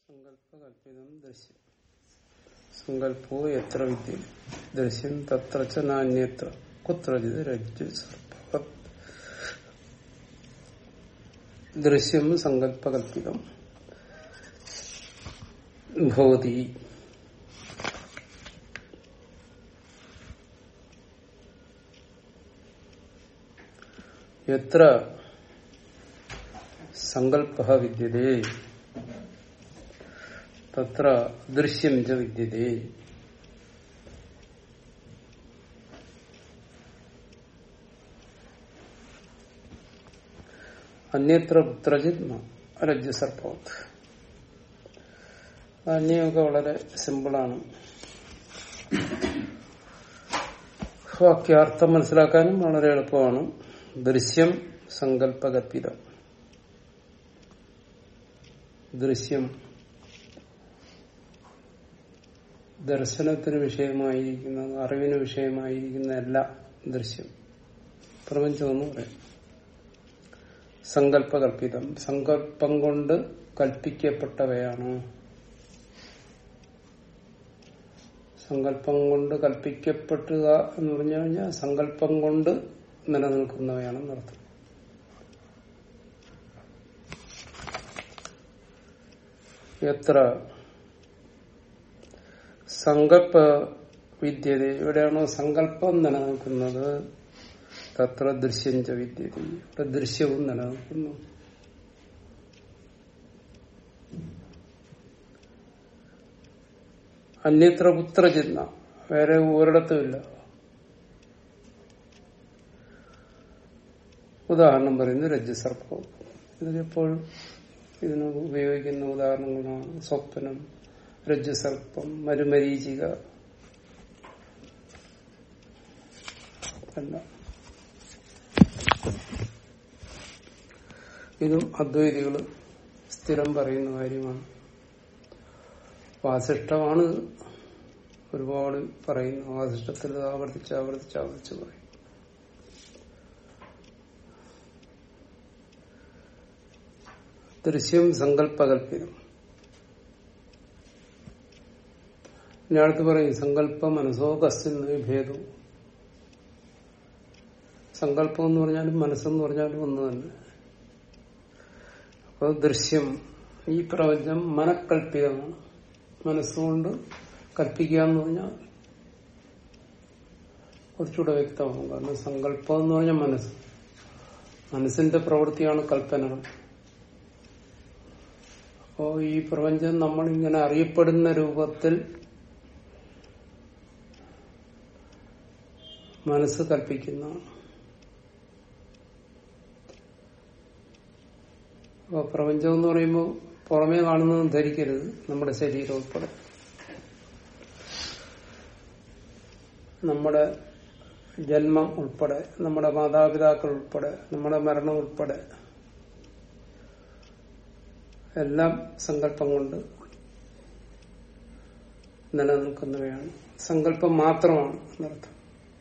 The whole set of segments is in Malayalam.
സങ്കല്പകല്പിതം ദൃശ്യം സങ്കല്പോ എത്ര വിദ്യ ദൃശ്യം തത്ര ച നാന്യത്ര കുത്രജിത് രജ്ജു സർപ്പ ദൃശ്യം സങ്കല്പകല്പിതം ഭവതി എത്ര സങ്കല്പ വിദ്യതേ തത്ര ദൃശ്യം ച വിദ്യതേ അന്യത്ര പുത്രജിത് രജ്ജസർപ്പവത് അന്യമൊക്കെ വളരെ സിമ്പിളാണ് വാക്യാർത്ഥം മനസ്സിലാക്കാനും വളരെ എളുപ്പമാണ് ദൃശ്യം സങ്കല്പകൽപ്പിതം ദൃശ്യം ദർശനത്തിന് വിഷയമായിരിക്കുന്ന അറിവിന് വിഷയമായിരിക്കുന്ന എല്ലാ ദൃശ്യം പ്രപഞ്ചം എന്ന് പറയാം സങ്കല്പകൽപ്പിതം സങ്കല്പം കൊണ്ട് കൽപ്പിക്കപ്പെട്ടവയാണ് സങ്കല്പം കൊണ്ട് കൽപ്പിക്കപ്പെടുക എന്ന് പറഞ്ഞു കഴിഞ്ഞാൽ സങ്കല്പം കൊണ്ട് നിലനിൽക്കുന്നവയാണെന്നർത്ഥം എത്ര സങ്കല്പ വിദ്യത എവിടെയാണോ സങ്കല്പം നിലനിൽക്കുന്നത് തത്ര ദൃശ്യം ച വിദ്യത ഇവിടെ ദൃശ്യവും നിലനിൽക്കുന്നു അന്യത്ര പുത്രചിന്ത വേറെ ഒരിടത്തുമില്ല ഉദാഹരണം പറയുന്നത് രജ്ജസർപ്പം ഇതൊക്കെ എപ്പോഴും ഇതിന് ഉപയോഗിക്കുന്ന ഉദാഹരണങ്ങളാണ് സ്വപ്നം രജ്ജസർപ്പം മരുമരീചിക എല്ലാം ഇതും അദ്വൈതികൾ സ്ഥിരം പറയുന്ന കാര്യമാണ് വാസിഷ്ടമാണ് ഒരുപാട് പറയുന്നു വാസിഷ്ടത്തിൽ ആവർത്തിച്ച് ആവർത്തിച്ച് ആവർത്തിച്ച് പറയും ദൃശ്യം സങ്കല്പകൽപ്പിതം ഇനി അടുത്ത് പറയും സങ്കല്പ മനസ്സോ കസ്തിന് ഭേദവും സങ്കല്പം എന്ന് പറഞ്ഞാലും മനസ്സെന്ന് പറഞ്ഞാലും ഒന്ന് തന്നെ അപ്പോൾ ദൃശ്യം ഈ പ്രപഞ്ചം മനക്കൽപ്പിതമാണ് മനസ്സുകൊണ്ട് കൽപ്പിക്കുക എന്ന് പറഞ്ഞാൽ കുറച്ചുകൂടെ വ്യക്തമാകും കാരണം സങ്കല്പം എന്ന് പറഞ്ഞാൽ മനസ്സ് മനസ്സിന്റെ പ്രവൃത്തിയാണ് കൽപ്പനകൾ അപ്പോ ഈ പ്രപഞ്ചം നമ്മൾ ഇങ്ങനെ അറിയപ്പെടുന്ന രൂപത്തിൽ മനസ്സ് കൽപ്പിക്കുന്നതാണ് അപ്പൊ പ്രപഞ്ചം എന്ന് പറയുമ്പോൾ പുറമേ കാണുന്നതും ധരിക്കരുത് നമ്മുടെ ശരീരം ഉൾപ്പെടെ നമ്മുടെ ജന്മം ഉൾപ്പെടെ നമ്മുടെ മാതാപിതാക്കൾ ഉൾപ്പെടെ നമ്മുടെ മരണം ഉൾപ്പെടെ എല്ലാം സങ്കല്പം കൊണ്ട് നിലനിൽക്കുന്നവയാണ് സങ്കല്പം മാത്രമാണ് എന്നർത്ഥം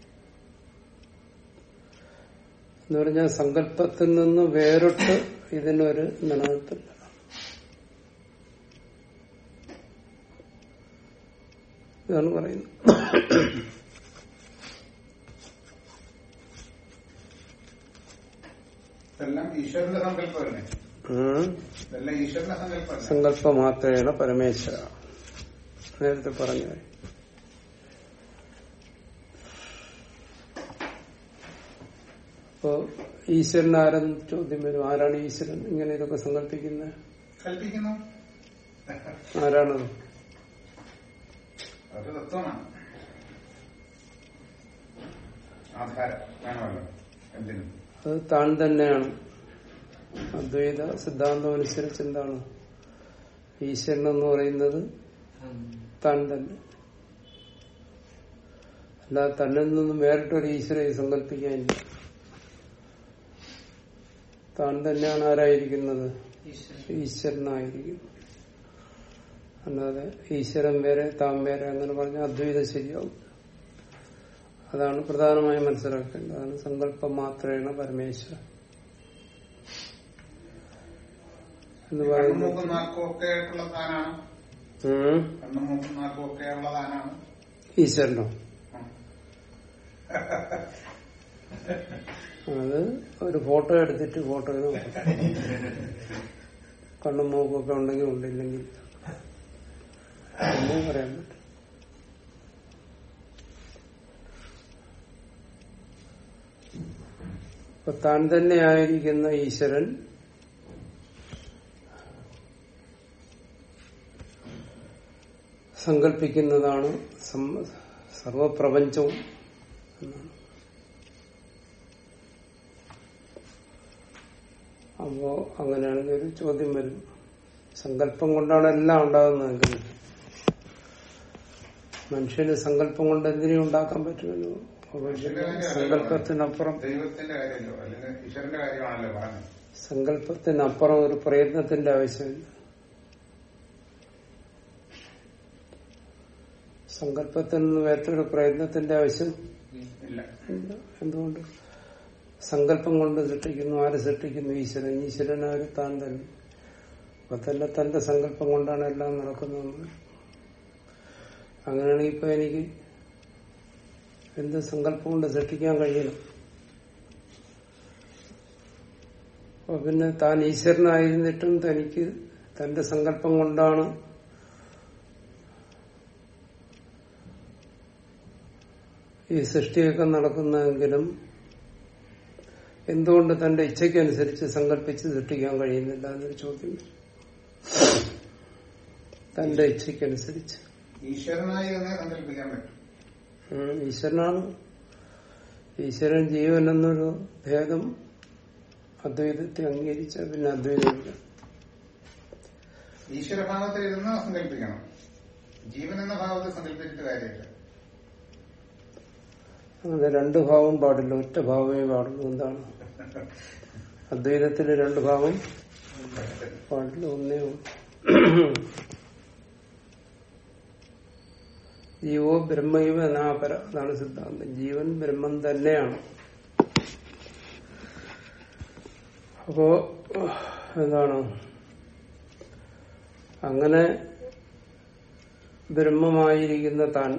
എന്ന് പറഞ്ഞാൽ സങ്കല്പത്തിൽ നിന്ന് വേറിട്ട് ഇതിനൊരു നിലനിൽപ്പില്ല ഇതാണ് പറയുന്നത് ഇതെല്ലാം ഈശ്വരന്റെ സങ്കല്പമല്ലേ ഉം. ഇതെല്ലാം ഈശ്വരന്റെ സങ്കല്പമല്ലേ സങ്കല്പ മാത്രേണ പരമേശ്വര നേരത്തെ പറഞ്ഞു അപ്പോ ഈശ്വരൻ ആരെന്ന് ചോദ്യം വരും ആരാണ് ഈശ്വരൻ ഇങ്ങനെ ഇതൊക്കെ സങ്കല്പിക്കുന്നത് കൽപ്പിക്കുന്നു ആരാണത് അതൊരു തത്വമാണ് ആധാരം വേണമല്ലോ എന്തിനും അത് താൻ തന്നെയാണ് അദ്വൈത സിദ്ധാന്തം അനുസരിച്ച് എന്താണ് ഈശ്വരൻ എന്ന് പറയുന്നത് താൻ തന്നെ അല്ലാതെ തന്നിൽ നിന്നും വേറിട്ടൊരു ഈശ്വരനെ സങ്കല്പിക്കാനില്ല താൻ തന്നെയാണ് ആരായിരിക്കുന്നത് ഈശ്വരനായിരിക്കും അല്ലാതെ ഈശ്വരൻ വേറെ താൻ വേറെ അങ്ങനെ പറഞ്ഞാൽ അദ്വൈതം ശരിയാവും അതാണ് പ്രധാനമായും മനസ്സിലാക്കേണ്ടത് അതാണ് സങ്കല്പം മാത്രമാണ് പരമേശ്വരൻ എന്ന് കണ്ണും പറയുന്നത് മൂക്കും നാക്കും ഒക്കെ ആയിട്ടുള്ള താനാണ് ഉം. കണ്ണും മൂക്കും നാക്കും ഒക്കെ ഉള്ള താനാണ് ഈശ്വരനോ അത് ഒരു ഫോട്ടോ എടുത്തിട്ട് ഫോട്ടോയിൽ നോക്കാം കണ്ണും മൂക്കൊക്കെ ഉണ്ടെങ്കിൽ ഉണ്ടില്ലെങ്കിൽ ഒന്നും പറയാൻ പറ്റും അപ്പൊ താൻ തന്നെ ആയിരിക്കുന്ന ഈശ്വരൻ സങ്കല്പിക്കുന്നതാണ് സം- സർവപ്രപഞ്ചവും എന്നാണ് അപ്പോ അങ്ങനെയാണെങ്കിൽ ഒരു ചോദ്യം വരും സങ്കല്പം കൊണ്ടാണ് എല്ലാം ഉണ്ടാകുന്നതെങ്കിൽ മനുഷ്യന് സങ്കല്പം കൊണ്ട് എന്തിനും ഉണ്ടാക്കാൻ പറ്റുമല്ലോ അപ്പോൾ സങ്കല്പത്തിനപ്പുറം ദൈവത്തിന്റെ കാര്യമല്ലോ അല്ലെങ്കിൽ ഈശ്വരന്റെ കാര്യമാണല്ലോ പറഞ്ഞത് സങ്കല്പത്തിനപ്പുറം ഒരു പ്രയത്നത്തിന്റെ ആവശ്യമില്ല സങ്കല്പത്തിൽ നിന്ന് വേറ്റൊരു പ്രയത്നത്തിന്റെ ആവശ്യം ഇല്ല ഇല്ല എന്തുകൊണ്ട് സങ്കല്പം കൊണ്ട് സൃഷ്ടിക്കുന്നു ആര് സൃഷ്ടിക്കുന്നു ഈശ്വരൻ ഈശ്വരൻ ആര് താൻ തന്നെ അപ്പൊ തന്നെ തന്റെ സങ്കല്പം കൊണ്ടാണ് എല്ലാം നടക്കുന്നത് അങ്ങനെയാണെങ്കിൽ ഇപ്പൊ എനിക്ക് എന്ത് സങ്കല്പം കൊണ്ട് സൃഷ്ടിക്കാൻ കഴിയണം അപ്പൊ പിന്നെ താൻ ഈശ്വരനായിരുന്നിട്ടും തനിക്ക് തന്റെ സങ്കല്പം കൊണ്ടാണ് ഈ സൃഷ്ടിയൊക്കെ നടക്കുന്നതെങ്കിലും എന്തുകൊണ്ട് തന്റെ ഇച്ഛയ്ക്കനുസരിച്ച് സങ്കല്പിച്ച് സൃഷ്ടിക്കാൻ കഴിയുന്നില്ല എന്നൊരു ചോദ്യം വരും. തന്റെ ഇച്ഛയ്ക്കനുസരിച്ച് ഈശ്വരനായി തന്നെ സങ്കല്പിക്കാൻ പറ്റും ഉം, ഈശ്വരനാണ് ഈശ്വരൻ ജീവൻ എന്നൊരു ഭേദം അദ്വൈതത്തെ അംഗീകരിച്ച പിന്നെ അദ്വൈതമില്ല ഈശ്വരഭാവത്തിൽ ഇരുന്ന് സങ്കല്പിക്കണം ജീവൻ എന്ന ഭാവത്തിൽ സങ്കല്പിച്ചിട്ട് കാര്യമില്ല അങ്ങനെ രണ്ട് ഭാവം പാടില്ല ഒറ്റ ഭാവമേ പാടുള്ളൂ എന്താണ് അദ്വൈതത്തില് രണ്ട് ഭാവം പാടില്ല ഒന്നേ ഉള്ളൂ ജീവോ ബ്രഹ്മൈവ അനാപര അതാണ് സിദ്ധാന്തം ജീവൻ ബ്രഹ്മം തന്നെയാണ് അപ്പോ എന്താണ് അങ്ങനെ ബ്രഹ്മമായിരിക്കുന്ന താൻ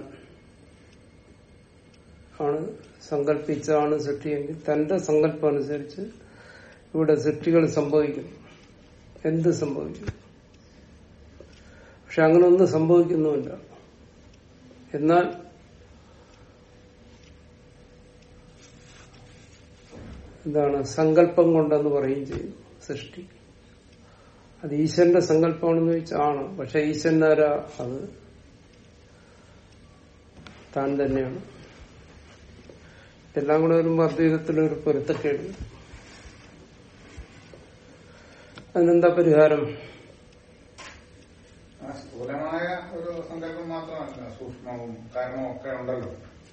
ആണ് സങ്കല്പിച്ചാണ് സൃഷ്ടിയെങ്കിൽ തന്റെ സങ്കല്പം അനുസരിച്ച് ഇവിടെ സൃഷ്ടികൾ സംഭവിക്കുന്നു എന്ത് സംഭവിക്കും പക്ഷെ അങ്ങനെ ഒന്നും സംഭവിക്കുന്നുമില്ല എന്നാൽ എന്താണ് സങ്കല്പം കൊണ്ടെന്ന് പറയുകയും ചെയ്യും സൃഷ്ടി അത് ഈശ്വരന്റെ സങ്കല്പമാണെന്ന് ചോദിച്ചാൽ ആണ് പക്ഷെ ഈശ്വരൻ ആരാ അത് താൻ തന്നെയാണ് എല്ലാം കൂടെ വരുമ്പോ അദ്വൈതത്തിലൊരു പൊരുത്തക്കേട് അതിനെന്താ പരിഹാരം ആ സ്ഥൂലമായ ഒരു സങ്കല്പം മാത്രമല്ല സൂക്ഷ്മവും കാരണവും ഒക്കെ ഉണ്ടല്ലോ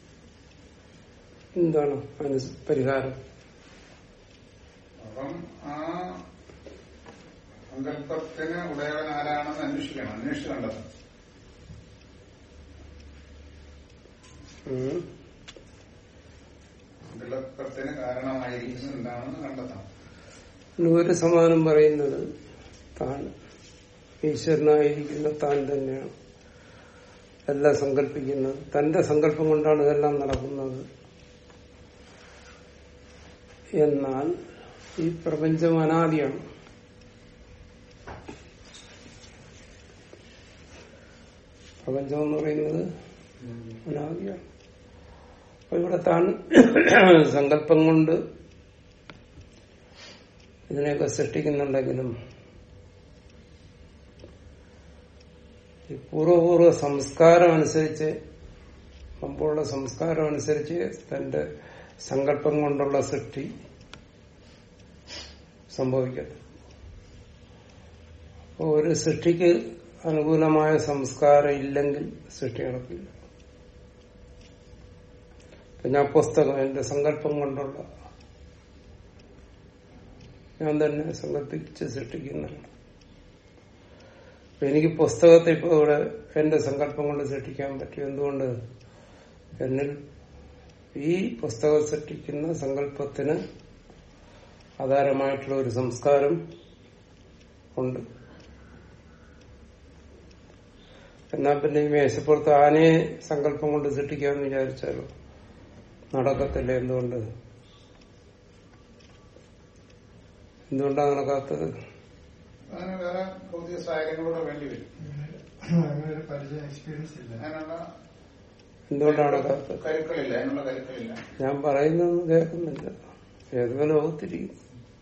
എന്താണ് അതിന് പരിഹാരം അപ്പം ആ സങ്കല്പത്തിന് ഉടയവൻ ആരാണെന്ന് അന്വേഷിക്കണം അന്വേഷിച്ച് കണ്ടെത്തണം ഉം. സങ്കല്പത്തിന് കാരണമായിരിക്കുന്നത് എന്താണെന്ന് കണ്ടെത്തണം ഇതിന് ഒരു സമാനം പറയുന്നത് താൻ ഈശ്വരനായിരിക്കുന്ന താൻ തന്നെയാണ് എല്ലാം സങ്കല്പിക്കുന്നത് തന്റെ സങ്കല്പം കൊണ്ടാണ് ഇതെല്ലാം നടക്കുന്നത് എന്നാൽ ഈ പ്രപഞ്ചം അനാദിയാണ് പ്രപഞ്ചം എന്ന് പറയുന്നത് അനാദിയാണ് അപ്പൊ ഇവിടെ താൻ സങ്കല്പം കൊണ്ട് ഇതിനെയൊക്കെ സൃഷ്ടിക്കുന്നുണ്ടെങ്കിലും ഈ പൂർവപൂർവ സംസ്കാരം അനുസരിച്ച് മുമ്പുള്ള സംസ്കാരം അനുസരിച്ച് തന്റെ സങ്കല്പം കൊണ്ടുള്ള സൃഷ്ടി സംഭവിക്കട്ടെ അപ്പൊ ഒരു സൃഷ്ടിക്ക് അനുകൂലമായ സംസ്കാരം ഇല്ലെങ്കിൽ സൃഷ്ടി നടക്കില്ല പിന്നെ ആ പുസ്തകം എന്റെ സങ്കല്പം കൊണ്ടുള്ള ഞാൻ തന്നെ സങ്കല്പിച്ച് സൃഷ്ടിക്കുന്നതാണ് അപ്പൊ എനിക്ക് പുസ്തകത്തെ ഇപ്പൊ ഇവിടെ എന്റെ സങ്കല്പം കൊണ്ട് സൃഷ്ടിക്കാൻ പറ്റും എന്തുകൊണ്ട് എന്നിൽ ഈ പുസ്തകം സൃഷ്ടിക്കുന്ന സങ്കല്പത്തിന് ആധാരമായിട്ടുള്ള ഒരു സംസ്കാരം ഉണ്ട് എന്നാ പിന്നെ ഈ മേശപ്പുറത്ത് ആനയെ സങ്കല്പം കൊണ്ട് സൃഷ്ടിക്കാമെന്ന് വിചാരിച്ചാലോ നടക്കത്തില്ല എന്തുകൊണ്ട് എന്തുകൊണ്ടാണ് നടക്കാത്തത് അങ്ങനെ വേറെ പുതിയ സാഹചര്യങ്ങളൂടെ വേണ്ടി വരും അങ്ങനെ ഒരു പരിചയം എക്സ്പീരിയൻസ് ഇല്ല അതിനുള്ള എന്തുകൊണ്ടാണ് നടക്കാത്തത് കരുക്കളില്ല അതിനുള്ള കരുക്കളില്ല ഞാൻ പറയുന്നൊന്നും കേൾക്കുന്നില്ല ഏതുപോലെ ലോകത്തിരിക്കും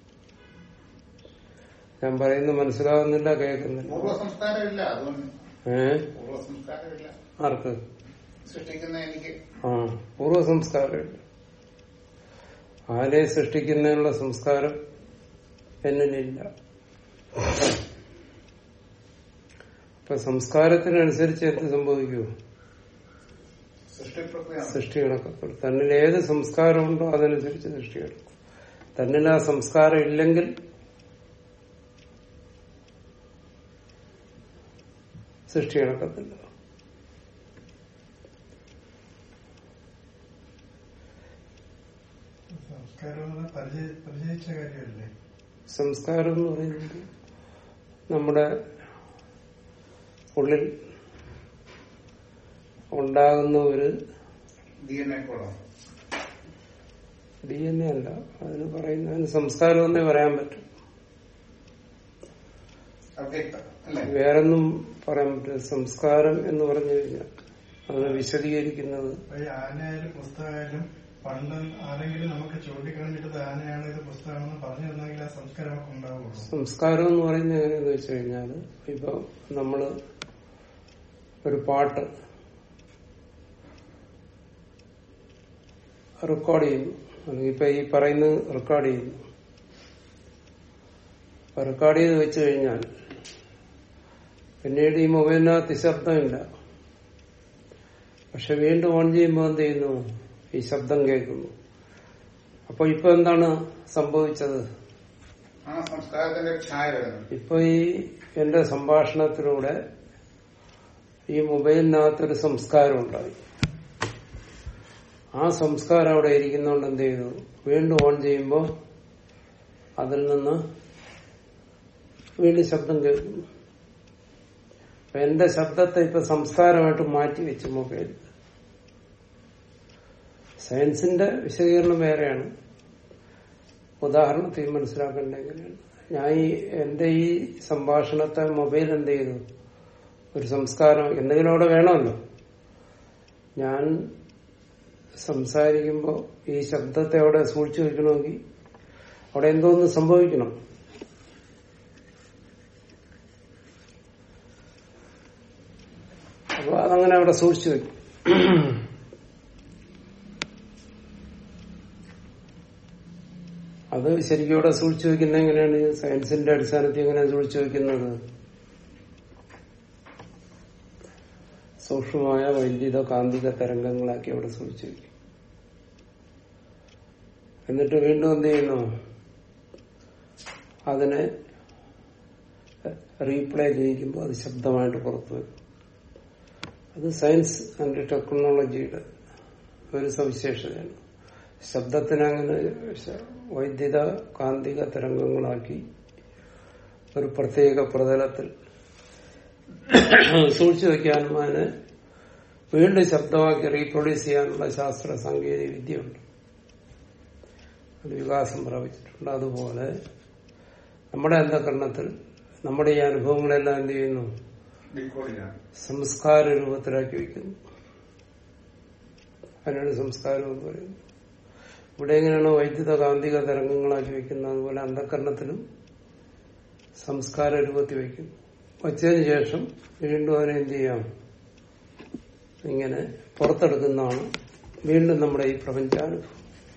ഞാൻ പറയുന്നത് മനസ്സിലാവുന്നില്ല കേൾക്കുന്നില്ല പൂർവ്വ സംസ്കാരമില്ല അതുകൊണ്ട് ഏ പൂർവ്വ സംസ്കാരമില്ല ആർക്ക് സൃഷ്ടിക്കുന്ന എനിക്ക് ആ പൂർവ്വ സംസ്കാരമില്ല ആരെ സൃഷ്ടിക്കുന്നതിനുള്ള സംസ്കാരം എന്നിലില്ല അപ്പൊ സംസ്കാരത്തിനനുസരിച്ച് എന്ത് സംഭവിക്കൂ സൃഷ്ടിപ്രക്രിയ സൃഷ്ടി കണക്കപ്പെടും തന്നിൽ ഏത് സംസ്കാരമുണ്ടോ അതനുസരിച്ച് സൃഷ്ടി കിടക്കും തന്നിൽ ആ സംസ്കാരം ഇല്ലെങ്കിൽ സൃഷ്ടി കണക്കത്തില്ല സംസ്കാരം എന്ന് പറഞ്ഞാൽ പരിചയ- പരിചയിച്ച കാര്യമല്ലേ സംസ്കാരം എന്ന് പറയുന്നത് നമ്മുടെ ഉള്ളിൽ ഉണ്ടാകുന്ന ഒരു ഡി എൻ എ കൂടെ ഡി എൻ എ അല്ല അതിന് പറയുന്നതിന് സംസ്കാരം എന്നേ പറയാൻ പറ്റും അവ്യക്തം അല്ലേ വേറൊന്നും പറയാൻ പറ്റില്ല സംസ്കാരം എന്ന് പറഞ്ഞു കഴിഞ്ഞാൽ അതിനെ വിശദീകരിക്കുന്നത് അപ്പൊ ഈ ആനയായാലും പുസ്തകമായാലും പണ്ട് ആരെങ്കിലും നമുക്ക് ചൂണ്ടിക്കാണിച്ചിട്ട് ആനയാണ് ഇത് പുസ്തകമാണെന്ന് പറഞ്ഞു തന്നെങ്കിൽ ആ സംസ്കാരം നമുക്ക് ഉണ്ടാവുള്ളൂ സംസ്കാരം എന്ന് പറയുന്നത് എങ്ങനെയാന്ന് വെച്ച് കഴിഞ്ഞാല് ഇപ്പൊ നമ്മള് ഒരു പാട്ട് റെക്കോർഡ് ചെയ്യുന്നു അല്ലെങ്കിൽ ഇപ്പൊ ഈ പറയുന്നത് റെക്കോർഡ് ചെയ്യുന്നു അപ്പൊ റെക്കോർഡ് ചെയ്ത് വെച്ച് കഴിഞ്ഞാൽ പിന്നീട് ഈ മൊബൈലിനകത്ത് ശബ്ദമില്ല പക്ഷെ വീണ്ടും ഓൺ ചെയ്യുമ്പോൾ എന്ത് ചെയ്യുന്നു ഈ ശബ്ദം കേൾക്കുന്നു അപ്പൊ ഇപ്പൊ എന്താണ് സംഭവിച്ചത് ആ സംസ്കാരത്തിന്റെ ഒരു ഛായ വരുന്നത് ഇപ്പൊ ഈ എന്റെ സംഭാഷണത്തിലൂടെ ഈ മൊബൈലിനകത്തൊരു സംസ്കാരം ഉണ്ടായി ആ സംസ്കാരം അവിടെ ഇരിക്കുന്നോണ്ട് എന്ത് ചെയ്തു വീണ്ടും ഓൺ ചെയ്യുമ്പോൾ അതിൽ നിന്ന് വീണ്ടും ശബ്ദം കേൾക്കുന്നു അപ്പൊ എന്റെ ശബ്ദത്തെ ഇപ്പൊ സംസ്കാരമായിട്ട് മാറ്റി വെച്ചു മൊബൈൽ സയൻസിന്റെ വിശദീകരണം വേറെയാണ് ഉദാഹരണത്തിൽ മനസ്സിലാക്കേണ്ട എങ്ങനെയാണ് ഞാൻ ഈ എന്റെ ഈ സംഭാഷണത്തെ മൊബൈൽ എന്ത് ചെയ്തു ഒരു സംസ്കാരം എന്തെങ്കിലും അവിടെ വേണമല്ലോ ഞാൻ സംസാരിക്കുമ്പോൾ ഈ ശബ്ദത്തെ അവിടെ സൂക്ഷിച്ചു വെക്കണമെങ്കിൽ അവിടെ എന്തോന്ന് സംഭവിക്കണം അപ്പൊ അതങ്ങനെ അവിടെ സൂക്ഷിച്ചു വെക്കും അത് ശരിക്കും ഇവിടെ സൂക്ഷിച്ചു വെക്കുന്നത് എങ്ങനെയാണ് സയൻസിന്റെ അടിസ്ഥാനത്തിൽ എങ്ങനെയാണ് സൂക്ഷിച്ചു വെക്കുന്നത് സൂക്ഷ്മമായ വൈദ്യുത കാന്തിക തരംഗങ്ങളാക്കി അവിടെ സൂക്ഷിച്ചു വെക്കും എന്നിട്ട് വീണ്ടും എന്ത് ചെയ്യുന്നു അതിനെ റീപ്ലേ ചെയ്യിക്കുമ്പോൾ അത് ശബ്ദമായിട്ട് പുറത്തു വരും അത് സയൻസ് ആൻഡ് ടെക്നോളജിയുടെ ഒരു സവിശേഷതയാണ് ശബ്ദത്തിന് അങ്ങനെ ശ- വൈദ്യുത കാന്തിക തരംഗങ്ങളാക്കി ഒരു പ്രത്യേക പ്രതലത്തിൽ സൂക്ഷിച്ചു വെക്കാനും അതിനെ വീണ്ടും ശബ്ദമാക്കി റീപ്രൊഡ്യൂസ് ചെയ്യാനുള്ള ശാസ്ത്ര സാങ്കേതിക വിദ്യയുണ്ട് അത് വികാസം പ്രാപിച്ചിട്ടുണ്ട് അതുപോലെ നമ്മുടെ അന്ധകരണത്തിൽ നമ്മുടെ ഈ അനുഭവങ്ങളെല്ലാം എന്ത് ചെയ്യുന്നു ഡിക്കോഡിലാണ് സംസ്കാര രൂപത്തിലാക്കി വയ്ക്കുന്നു അതിനാണ് സംസ്കാരം എന്ന് പറയുന്നത് ഇവിടെ എങ്ങനെയാണോ വൈദ്യുത കാന്തിക തരംഗങ്ങളാക്കി വെക്കുന്നത് അതുപോലെ അന്ധകരണത്തിലും സംസ്കാര രൂപത്തിൽ വയ്ക്കുന്നു വച്ചതിന് ശേഷം വീണ്ടും അതിനെ എന്ത് ചെയ്യാം ഇങ്ങനെ പുറത്തെടുക്കുന്നതാണ് വീണ്ടും നമ്മുടെ ഈ പ്രപഞ്ചാനുഭവം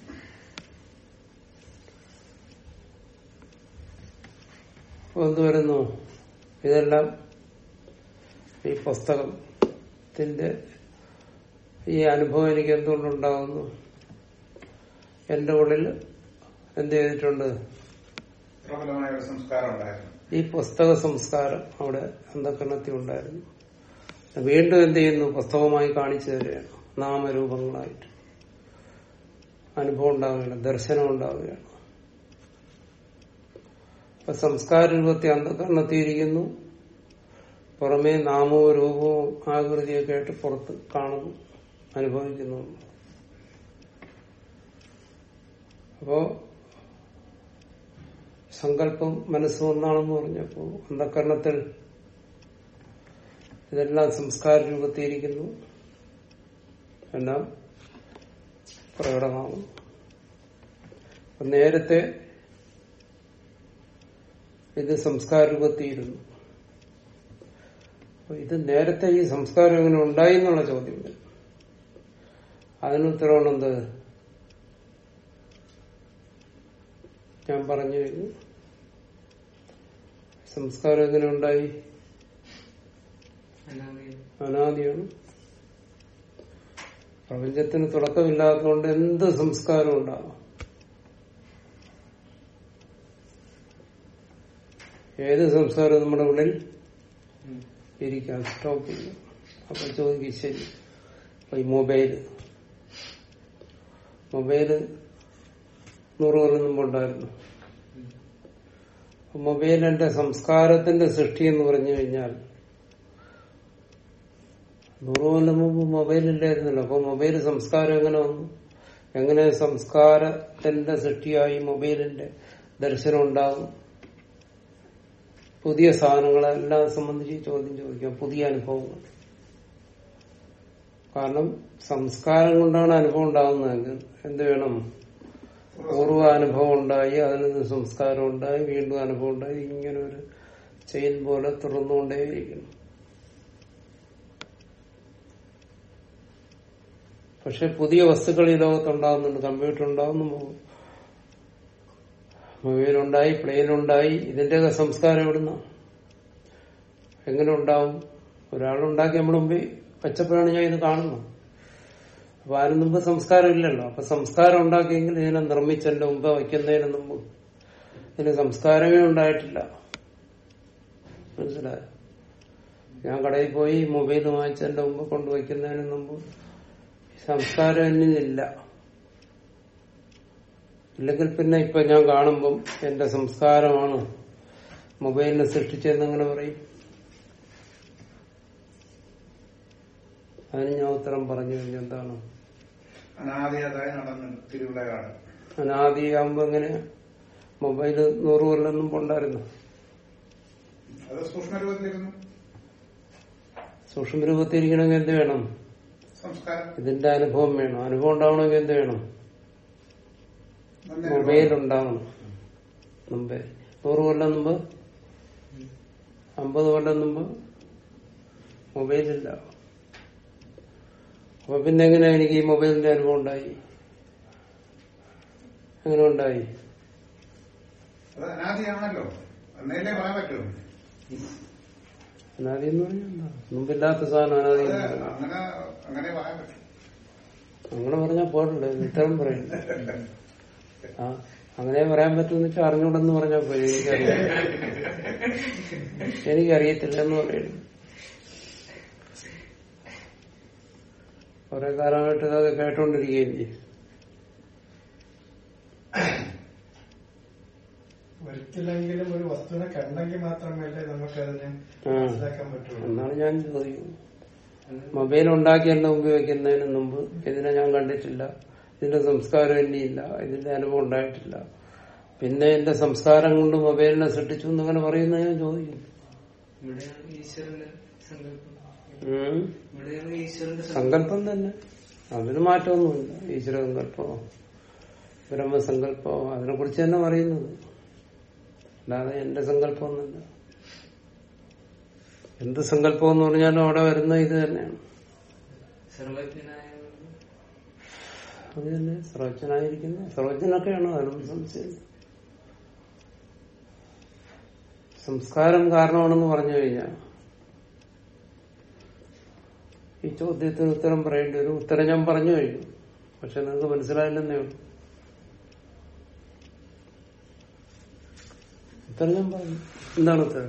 അപ്പൊ എന്ത് വരുന്നു ഇതെല്ലാം ഈ പുസ്തകത്തിന്റെ ഈ അനുഭവം എനിക്ക് എന്തുകൊണ്ടുണ്ടാകുന്നു എന്റെ ഉള്ളിൽ എന്ത് ചെയ്തിട്ടുണ്ട് പ്രബലമായ ഒരു സംസ്കാരം ഉണ്ടായിരുന്നു ഈ പുസ്തക സംസ്കാരം അവിടെ അന്ധകരണത്തിൽ ഉണ്ടായിരുന്നു വീണ്ടും എന്ത് ചെയ്യുന്നു പുസ്തകമായി കാണിച്ചു തരികയാണ് നാമരൂപങ്ങളായിട്ട് അനുഭവം ഉണ്ടാവുകയാണ് ദർശനം ഉണ്ടാവുകയാണ് അപ്പൊ സംസ്കാര രൂപത്തെ അന്ധകരണത്തിയിരിക്കുന്നു പുറമേ നാമവും രൂപവും ആകൃതിയൊക്കെ ആയിട്ട് പുറത്ത് കാണുന്നു അനുഭവിക്കുന്നു അപ്പോ സങ്കല്പം മനസ്സ് ഒന്നാണെന്ന് പറഞ്ഞപ്പോ അന്ധകരണത്തിൽ ഇതെല്ലാം സംസ്കാര രൂപത്തിയിരിക്കുന്നു എല്ലാം പ്രകടമാകും അപ്പൊ നേരത്തെ ഇത് സംസ്കാര രൂപത്തിയിരുന്നു അപ്പൊ ഇത് നേരത്തെ ഈ സംസ്കാരം എങ്ങനെ ഉണ്ടായി എന്നുള്ള ചോദ്യം വരും അതിന് ഉത്തരവാണ് എന്ത് ഞാൻ പറഞ്ഞു കഴിഞ്ഞു സംസ്കാരം എങ്ങനെ ഉണ്ടായി അനാദിയാണ് പ്രപഞ്ചത്തിന് തുടക്കമില്ലാത്തതുകൊണ്ട് എന്ത് സംസ്കാരം ഉണ്ടാകാം ഏത് സംസ്കാരം നമ്മുടെ ഉള്ളിൽ ഇരിക്കാം സ്റ്റോപ്പ് ചെയ്യും അപ്പൊ ചോദിക്കും ശരി അപ്പൊ ഈ മൊബൈല് മൊബൈല് നൂറ് കൊല്ലം മുമ്പ് ഉണ്ടായിരുന്നു അപ്പൊ മൊബൈലിന്റെ സംസ്കാരത്തിന്റെ സൃഷ്ടി എന്ന് പറഞ്ഞു കഴിഞ്ഞാൽ നൂറ് കൊല്ലം മുമ്പ് മൊബൈൽ ഇല്ലായിരുന്നല്ലോ അപ്പൊ മൊബൈൽ സംസ്കാരം എങ്ങനെ വന്നു എങ്ങനെ സംസ്കാരത്തിന്റെ സൃഷ്ടിയായി മൊബൈലിന്റെ ദർശനം ഉണ്ടാകും പുതിയ സാധനങ്ങളെല്ലാം സംബന്ധിച്ച് ഈ ചോദ്യം ചോദിക്കാം പുതിയ അനുഭവങ്ങൾ കാരണം സംസ്കാരം കൊണ്ടാണ് അനുഭവം ഉണ്ടാകുന്നതെങ്കിൽ എന്ത് വേണം പൂർവ്വ അനുഭവം ഉണ്ടായി അതിൽ നിന്ന് സംസ്കാരം ഉണ്ടായി വീണ്ടും അനുഭവം ഉണ്ടായി ഇങ്ങനെ ഒരു ചെയിൻ പോലെ തുറന്നുകൊണ്ടേയിരിക്കണം പക്ഷെ പുതിയ വസ്തുക്കൾ ഈ ലോകത്ത് ഉണ്ടാകുന്നുണ്ട് കമ്പ്യൂട്ടർ ഉണ്ടാകുന്നു മൊബൈൽ ഉണ്ടായി പ്ലെയിൻ ഉണ്ടായി ഇതിന്റെയൊക്കെ സംസ്കാരം എവിടുന്ന എങ്ങനെ ഉണ്ടാവും ഒരാളുണ്ടാക്കി നമ്മുടെ മുമ്പിൽ വെച്ചപ്പോഴാണ് ഞാൻ ഇത് കാണുന്നത് അപ്പൊ അതിന് മുമ്പ് സംസ്കാരം ഇല്ലല്ലോ അപ്പൊ സംസ്കാരം ഉണ്ടാക്കിയെങ്കിൽ ഇതിനെ നിർമ്മിച്ചതിന്റെ മുമ്പ് വയ്ക്കുന്നതിന് മുമ്പ് ഇതിന് സംസ്കാരമേ ഉണ്ടായിട്ടില്ല മനസ്സിലായോ ഞാൻ കടയിൽ പോയി മൊബൈൽ വാങ്ങിച്ചതിന്റെ മുമ്പ് കൊണ്ടുവയ്ക്കുന്നതിന് മുമ്പ് സംസ്കാരം എന്നിലില്ല ഇല്ലെങ്കിൽ പിന്നെ ഇപ്പൊ ഞാൻ കാണുമ്പം എന്റെ സംസ്കാരമാണ് മൊബൈലിനെ സൃഷ്ടിച്ചതെന്ന് അങ്ങനെ പറയും അതിന് ഞാൻ ഉത്തരം പറഞ്ഞു കഴിഞ്ഞു എന്താണ് അനാദിയതായി നടന്ന് തിരുവിടയാണ് അനാദിയാകുമ്പോ എങ്ങനെ മൊബൈല് നൂറ് കൊല്ലം മുമ്പ് ഉണ്ടായിരുന്നു അത് സൂക്ഷ്മരൂപത്തിലിരുന്നു സൂക്ഷ്മ രൂപത്തിരിക്കണമെങ്കിൽ എന്ത് വേണം സംസ്കാരം ഇതിന്റെ അനുഭവം വേണം അനുഭവം ഉണ്ടാവണമെങ്കിൽ എന്ത് വേണം നന്ദി മൊബൈൽ ഉണ്ടാവണം മുമ്പേ നൂറ് കൊല്ലം മുമ്പ് അമ്പത് കൊല്ലം മുമ്പ് മൊബൈലില്ല അപ്പൊ പിന്നെ എങ്ങനെ എനിക്ക് ഈ മൊബൈലിന്റെ അനുഭവം ഉണ്ടായി എങ്ങനെ ഉണ്ടായി അത് അനാദിയാണല്ലോ എന്നേലേ പറയാൻ പറ്റുമോ അനാദി എന്ന് പറഞ്ഞാൽ എന്താ? മുമ്പില്ലാത്ത സാധനം അനാദി അത് എന്ന് പറയും. അങ്ങനെ അങ്ങനെ പറയാൻ പറ്റും അങ്ങനെ പറഞ്ഞാൽ പോരണ്ടേ ഇത്തരം പറയും ആ അങ്ങനെ പറയാൻ പറ്റുമെന്ന് വെച്ചാൽ അറിഞ്ഞൂടെന്ന് പറഞ്ഞാൽ പോയി എനിക്കറിയാം എനിക്കറിയത്തില്ല എന്ന് പറയുന്നു കുറെ കാലമായിട്ട് ഇതൊക്കെ കേട്ടോണ്ടിരിക്കുകയും ചെയ്യും ഒരിക്കലെങ്കിലും ഒരു വസ്തുവിനെ കണ്ടെങ്കിൽ മാത്രമല്ലേ നമുക്കതിനെ ആ. മനസ്സിലാക്കാൻ പറ്റുള്ളൂ എന്നാണ് ഞാൻ ചോദിക്കുന്നത് മൊബൈൽ ഉണ്ടാക്കി എന്നെ ഉപയോഗിക്കുന്നതിന് മുമ്പ് ഇതിനെ ഞാൻ കണ്ടിട്ടില്ല ഇതിന്റെ സംസ്കാരം ഇനിയില്ല ഇതിന്റെ അനുഭവം ഉണ്ടായിട്ടില്ല പിന്നെ എന്റെ സംസ്കാരം കൊണ്ട് മൊബൈലിനെ സൃഷ്ടിച്ചു എന്നങ്ങനെ പറയുന്ന ഞാൻ ചോദിക്കും ഇവിടെയാണ് ഈശ്വരന്റെ സങ്കല്പം ഉം. ഇവിടെയാണ് ഈശ്വരന്റെ സങ്കല്പം സങ്കല്പം തന്നെ അതിന് മാറ്റമൊന്നുമില്ല ഈശ്വര സങ്കല്പമോ ബ്രഹ്മസങ്കല്പമോ അതിനെ കുറിച്ച് തന്നെ പറയുന്നത് അല്ലാതെ എന്റെ സങ്കല്പമൊന്നുമില്ല എന്ത് സങ്കല്പം എന്ന് പറഞ്ഞാലും അവിടെ വരുന്ന ഇത് തന്നെയാണ് സർവജ്ഞനായ അത് തന്നെ സർവജ്ഞനായിരിക്കുന്നു സർവജ്ഞനൊക്കെയാണ് അതിനൊന്നും സംശയം സംസ്കാരം കാരണമാണെന്ന് പറഞ്ഞു കഴിഞ്ഞാൽ ഈ ചോദ്യത്തിന് ഉത്തരം പറയേണ്ടി വരും ഉത്തരം ഞാൻ പറഞ്ഞു കഴിഞ്ഞു പക്ഷെ നിങ്ങൾക്ക് മനസ്സിലായില്ലെന്നേ ഉള്ളൂ ഉത്തരം ഞാൻ പറഞ്ഞു എന്താണ് ഉത്തരം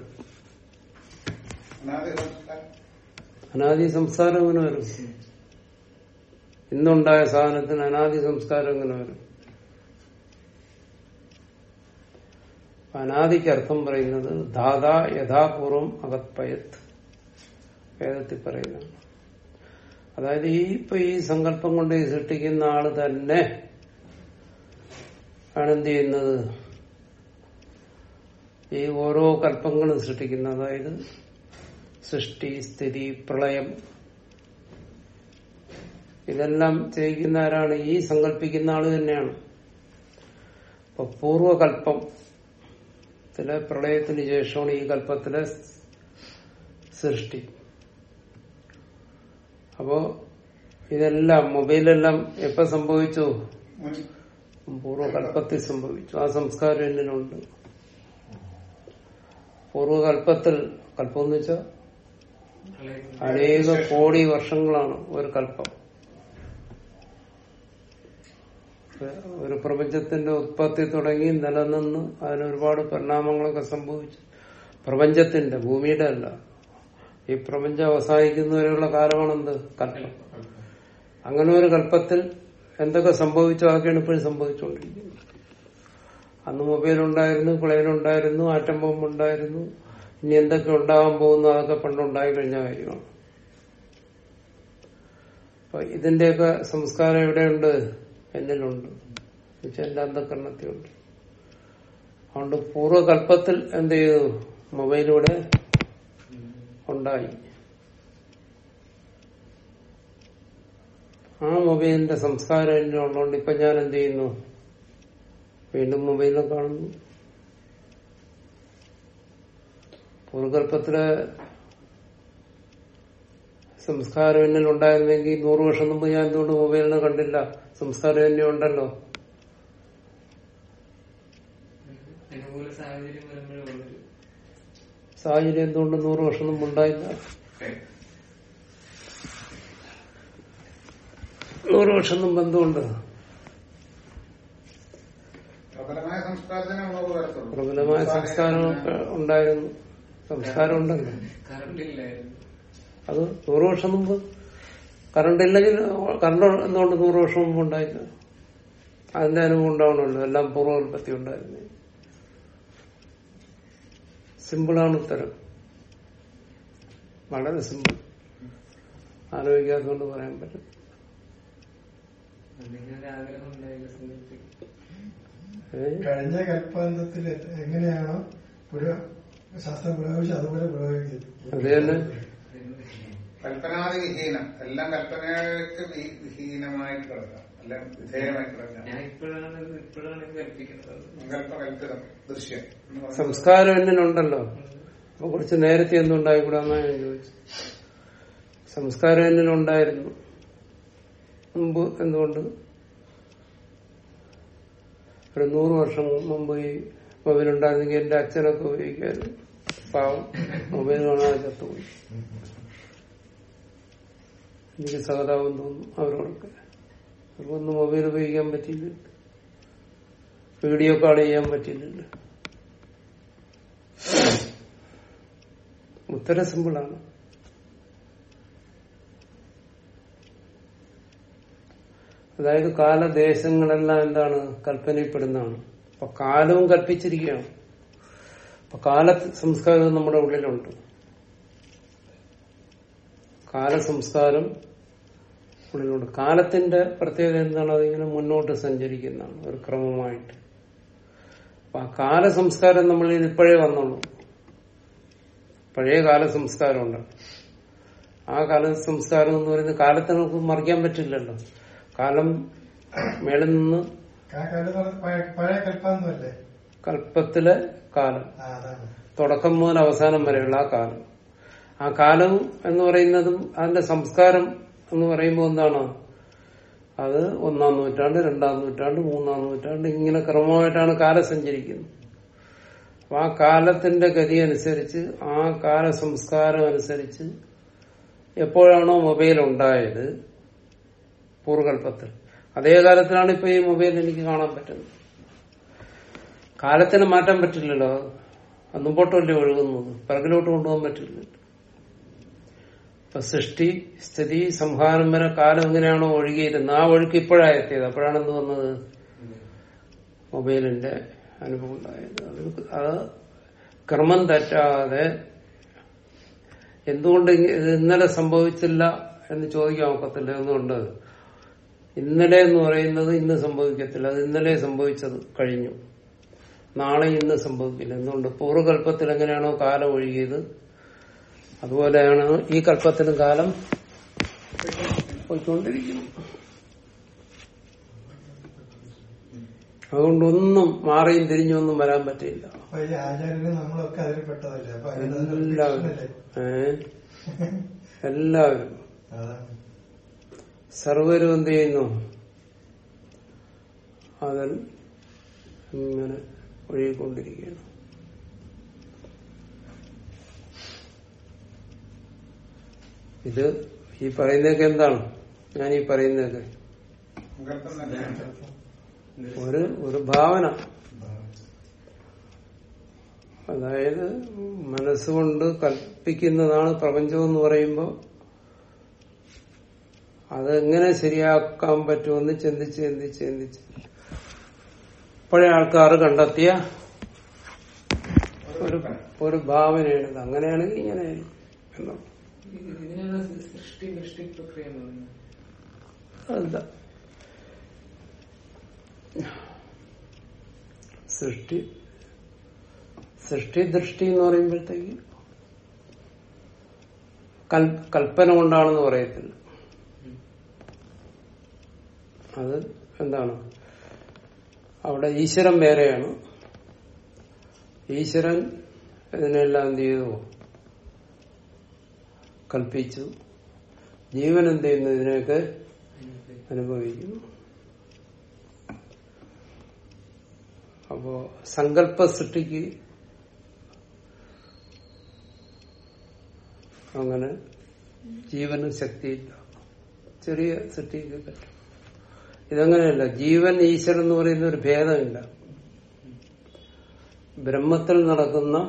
അനാദി സംസ്കാരം അനാദി സംസ്കാരം എങ്ങനെ വരും ഇന്നുണ്ടായ സാധനത്തിന് അനാദി സംസ്കാരം എങ്ങനെ വരും അനാദിക്ക് അർത്ഥം പറയുന്നത് ധാതാ യഥാപൂർവം അകത്പയത്ത് വേദത്തിൽ പറയുന്നതാണ് അതായത് ഈ ഇപ്പൊ ഈ സങ്കല്പം കൊണ്ട് ഈ സൃഷ്ടിക്കുന്ന ആള് തന്നെ ആണ് എന്ത് ചെയ്യുന്നത് ഈ ഓരോ കല്പങ്ങളും സൃഷ്ടിക്കുന്നത് അതായത് സൃഷ്ടി സ്ഥിതി പ്രളയം ഇതെല്ലാം ചെയ്യിക്കുന്ന ആരാണ് ഈ സങ്കല്പിക്കുന്ന ആള് തന്നെയാണ് ഇപ്പൊ പൂർവകല്പം ത്തിലെ പ്രളയത്തിന് ശേഷമാണ് ഈ കല്പത്തിലെ സൃഷ്ടി അപ്പോ ഇതെല്ലാം മൊബൈലെല്ലാം എപ്പോ സംഭവിച്ചു മുൻ- പൂർവകല്പത്തിൽ സംഭവിച്ചു ആ സംസ്കാരം എന്നിലുണ്ട് പൂർവകല്പത്തിൽ കല്പം എന്ന് വെച്ചാൽ പ്രളയം അനേക കോടി വർഷങ്ങളാണ് ഒരു കല്പം ഒരു പ്രപഞ്ചത്തിന്റെ ഉത്പത്തി തുടങ്ങി നിലനിന്ന് അതിന് ഒരുപാട് പരിണാമങ്ങളൊക്കെ സംഭവിച്ചു പ്രപഞ്ചത്തിന്റെ ഭൂമിയുടെ അല്ല ഈ പ്രപഞ്ചം അവസാനിക്കുന്നവരെയുള്ള കാലമാണെന്ത് കല്പം അങ്ങനെ ഒരു കല്പത്തിൽ എന്തൊക്കെ സംഭവിച്ചോ അതൊക്കെയാണ് ഇപ്പോഴും സംഭവിച്ചുകൊണ്ടിരിക്കുന്നത് അന്ന് മൊബൈൽ ഉണ്ടായിരുന്നു പ്ലെയിൻ ഉണ്ടായിരുന്നു ആറ്റം ബോംബ് ഉണ്ടായിരുന്നു ഇനി എന്തൊക്കെ ഉണ്ടാകാൻ പോകുന്നു അതൊക്കെ പണ്ടുണ്ടായി കഴിഞ്ഞ കാര്യമാണ് അപ്പൊ ഇതിന്റെയൊക്കെ സംസ്കാരം എവിടെയുണ്ട് എന്നിലുണ്ട് എന്നുവെച്ചാൽ എന്റെ അന്ധകരണത്തിലുണ്ട് അതുകൊണ്ട് പൂർവ്വകല്പത്തിൽ എന്ത് ചെയ്തു മൊബൈലിലൂടെ ഉണ്ടായി ആ മൊബൈലിന്റെ സംസ്കാരം എന്നെ ഉള്ളതുകൊണ്ട് ഇപ്പൊ ഞാൻ എന്ത് ചെയ്യുന്നു വീണ്ടും മൊബൈലിൽ കാണുന്നു പൂർവകല്പത്തിലെ സംസ്കാരം എന്നിൽ ഉണ്ടായിരുന്നെങ്കിൽ നൂറ് വർഷം മുമ്പ് ഞാൻ എന്തുകൊണ്ട് മൊബൈലിനെ കണ്ടില്ല സംസ്കാരം എന്നെ ഉണ്ടല്ലോ അനുകൂല സാഹചര്യം വരുമ്പോഴേ ഉള്ളൊരു സാഹചര്യം എന്തുകൊണ്ട് നൂറ് വർഷം മുമ്പ് ഉണ്ടായില്ല നൂറ് വർഷം മുമ്പ് എന്തുകൊണ്ട് പ്രബലമായ സംസ്കാരത്തിനെ ഉണർവ് വരത്തുള്ളൂ പ്രബലമായ സംസ്കാരമൊക്കെ ഉണ്ടായിരുന്നു സംസ്കാരം ഉണ്ടല്ലോ കറണ്ട് ഇല്ലായിരുന്നു അത് നൂറ് വർഷം മുമ്പ് കറണ്ട് ഇല്ലെങ്കിൽ കറണ്ട് എന്തുകൊണ്ട് നൂറ് വർഷം മുമ്പ് ഉണ്ടായില്ല അതിന്റെ അനുഭവം ഉണ്ടാവണമല്ലോ എല്ലാം പൂർവ്വകൽപ്പത്തി ഉണ്ടായിരുന്നു സിമ്പിളാണ് ഉത്തരം വളരെ സിമ്പിൾ ആലോചിക്കാത്തതുകൊണ്ട് പറയാൻ പറ്റും അതിങ്ങനെ ഒരു ആഗ്രഹം ഉണ്ടായില്ല സങ്കല്പിക്കും ഏ? കഴിഞ്ഞ കൽപ്പാന്തത്തിൽ എങ്ങനെയാണോ പുര ശാസ്ത്രം പ്രയോഗിച്ച് അതുപോലെ പ്രയോഗിക്കും അത് തന്നെ കൽപ്പനാതി വിഹീനം എല്ലാം കൽപ്പനയ്ക്ക് വി- വിഹീനമായിട്ട് കിടക്കാം എല്ലാം വിധേയമായി കിടക്കാം ഞാൻ ഇപ്പോഴാണ് ഇത് ഇപ്പോഴാണ് ഇത് കൽപ്പിക്കുന്നത് സങ്കല്പ കൽപ്പിതം ദൃശ്യം എന്ന് പറയുന്നത് സംസ്കാരം എന്നിലുണ്ടല്ലോ അപ്പൊ കുറച്ച് നേരത്തെ എന്തുണ്ടായിക്കൂടാന്നാ ഞാൻ ചോദിച്ചു സംസ്കാരം എന്നിലുണ്ടായിരുന്നു മുമ്പ് എന്തുകൊണ്ട് ഒരു നൂറ് വർഷം മുമ്പ് ഈ മൊബൈൽ ഉണ്ടായിരുന്നെങ്കിൽ എന്റെ അച്ഛനൊക്കെ ഉപയോഗിക്കായിരുന്നു പാവം മൊബൈൽ കാണാതെ ചത്തുപോയി എനിക്ക് സഹതാപം തോന്നും അവരോടൊക്കെ അവർക്കൊന്നും മൊബൈൽ ഉപയോഗിക്കാൻ പറ്റിയില്ല വീഡിയോ കോൾ ചെയ്യാൻ പറ്റിയില്ല ഉത്തരം സിമ്പിളാണ് അതായത് കാലദേശങ്ങളെല്ലാം എന്താണ് കൽപ്പനയിൽപ്പെടുന്നതാണ് അപ്പൊ കാലവും കൽപ്പിച്ചിരിക്കുകയാണ് അപ്പൊ കാല സംസ്കാരം നമ്മുടെ ഉള്ളിലുണ്ട് കാലസംസ്കാരം ഉള്ളിലുണ്ട് കാലത്തിന്റെ പ്രത്യേകത എന്താണ് അതിങ്ങനെ മുന്നോട്ട് സഞ്ചരിക്കുന്നതാണ് ഒരു ക്രമമായിട്ട് അപ്പൊ ആ കാലസംസ്കാരം നമ്മളിൽ ഇപ്പോഴേ വന്നുള്ളൂ പഴയ കാല സംസ്കാരമുണ്ട് ആ കാല സംസ്കാരം എന്ന് പറയുന്നത് കാലത്തെ നമുക്ക് മറിക്കാൻ പറ്റില്ലല്ലോ കാലം മേളിൽ നിന്ന് ആ കാലത്ത് പഴയ- പഴയ കൽപ്പാന്തമല്ലേ കൽപ്പത്തിലെ കാലം ആ അതാണ് തുടക്കം മുതൽ അവസാനം വരെയുള്ള ആ കാലം ആ കാലം എന്ന് പറയുന്നതും അതിന്റെ സംസ്കാരം എന്ന് പറയുമ്പോൾ എന്താണ് അത് ഒന്നാം നൂറ്റാണ്ട് രണ്ടാം നൂറ്റാണ്ട് മൂന്നാം നൂറ്റാണ്ട് ഇങ്ങനെ ക്രമമായിട്ടാണ് കാലം സഞ്ചരിക്കുന്നത് അപ്പൊ ആ കാലത്തിന്റെ ഗതി അനുസരിച്ച് ആ കാല സംസ്കാരം അനുസരിച്ച് എപ്പോഴാണോ മൊബൈൽ ഉണ്ടായത് പൂർവകൽപ്പത്തിൽ അതേ കാലത്തിലാണ് ഇപ്പൊ ഈ മൊബൈൽ എനിക്ക് കാണാൻ പറ്റുന്നത് കാലത്തിന് മാറ്റാൻ പറ്റില്ലല്ലോ അത് മുമ്പോട്ടല്ലേ ഒഴുകുന്നത് പിറകിലോട്ട് കൊണ്ടുപോകാൻ പറ്റില്ല ഇപ്പൊ സൃഷ്ടി സ്ഥിതി സംഹാരം വരെ കാലം എങ്ങനെയാണോ ഒഴുകിയിരുന്നത് ആ ഒഴുക്ക് ഇപ്പോഴാണ് എത്തിയത് അപ്പോഴാണ് എന്ത് വന്നത് മൊബൈലിന്റെ അനുഭവം ഉണ്ടായത് അത് അത് ക്രമം തെറ്റാതെ എന്തുകൊണ്ട് ഇങ്ങ- ഇത് ഇന്നലെ സംഭവിച്ചില്ല എന്ന് ചോദിക്കാൻ ഒക്കത്തില്ല എന്തുകൊണ്ട് ഇന്നലെ എന്ന് പറയുന്നത് ഇന്ന് സംഭവിക്കത്തില്ല അത് ഇന്നലെ സംഭവിച്ചത് കഴിഞ്ഞു നാളെ ഇന്ന് സംഭവിക്കില്ല എന്തുകൊണ്ട് പൂർവ്വകല്പത്തിൽ എങ്ങനെയാണോ കാലം ഒഴുകിയത് അതുപോലെയാണ് ഈ കല്പത്തിനും കാലം പോയിക്കൊണ്ടിരിക്കുന്നു അതുകൊണ്ടൊന്നും മാറിയും തിരിഞ്ഞൊന്നും വരാൻ പറ്റില്ല അപ്പൊ ഈ ആചാര്യരും നമ്മളൊക്കെ അതിൽ പെട്ടതല്ലേ അപ്പൊ അതിനകത്ത് എല്ലാവരും പ്രശ്നമില്ലേ? ഏ എല്ലാവരും അതാണ് സർവരും എന്ത് ചെയ്യുന്നു അതിൽ ഇങ്ങനെ ഒഴുകിക്കൊണ്ടിരിക്കുകയാണ് ഇത് ഈ പറയുന്നതൊക്കെ എന്താണ് ഞാൻ ഈ പറയുന്നതൊക്കെ സങ്കല്പം തന്നെയാണ് ഒരു ഒരു ഭാവന അതായത് മനസ്സുകൊണ്ട് കൽപ്പിക്കുന്നതാണ് പ്രപഞ്ചം എന്ന് പറയുമ്പോൾ അതെങ്ങനെ ശരിയാക്കാൻ പറ്റുമെന്ന് ചിന്തിച്ച് ചിന്തിച്ച് ചിന്തിച്ച് പഴയ ആൾക്കാർ കണ്ടെത്തിയ ഒരു ഒരു ഭാവനയാണിത് അങ്ങനെയാണെങ്കിൽ ഇങ്ങനെ എന്നുള്ളത് ഇതിനാണ് സൃഷ്ടി ദൃഷ്ടി പ്രക്രിയ എന്ന് പറയുന്നത് അതെന്താ സൃഷ്ടി സൃഷ്ടി ദൃഷ്ടി എന്ന് പറയുമ്പോഴത്തേക്ക് കൽ- കൽപ്പന കൊണ്ടാണെന്ന് പറയത്തില്ല അത് എന്താണ് അവിടെ ഈശ്വരൻ വേറെയാണ് ഈശ്വരൻ ഇതിനെല്ലാം എന്ത് ചെയ്തു കൽപ്പിച്ചു ജീവൻ എന്ത് ചെയ്യുന്നു ഇതിനെയൊക്കെ അനുഭവിക്കുന്നു അപ്പോ സങ്കല്പ സൃഷ്ടിക്ക് അങ്ങനെ ജീവന് ശക്തിയില്ല ചെറിയ സൃഷ്ടിക്ക് പറ്റും ഇതങ്ങനെയല്ല ജീവൻ ഈശ്വരൻ എന്ന് പറയുന്ന ഒരു ഭേദമില്ല ബ്രഹ്മത്തിൽ നടക്കുന്ന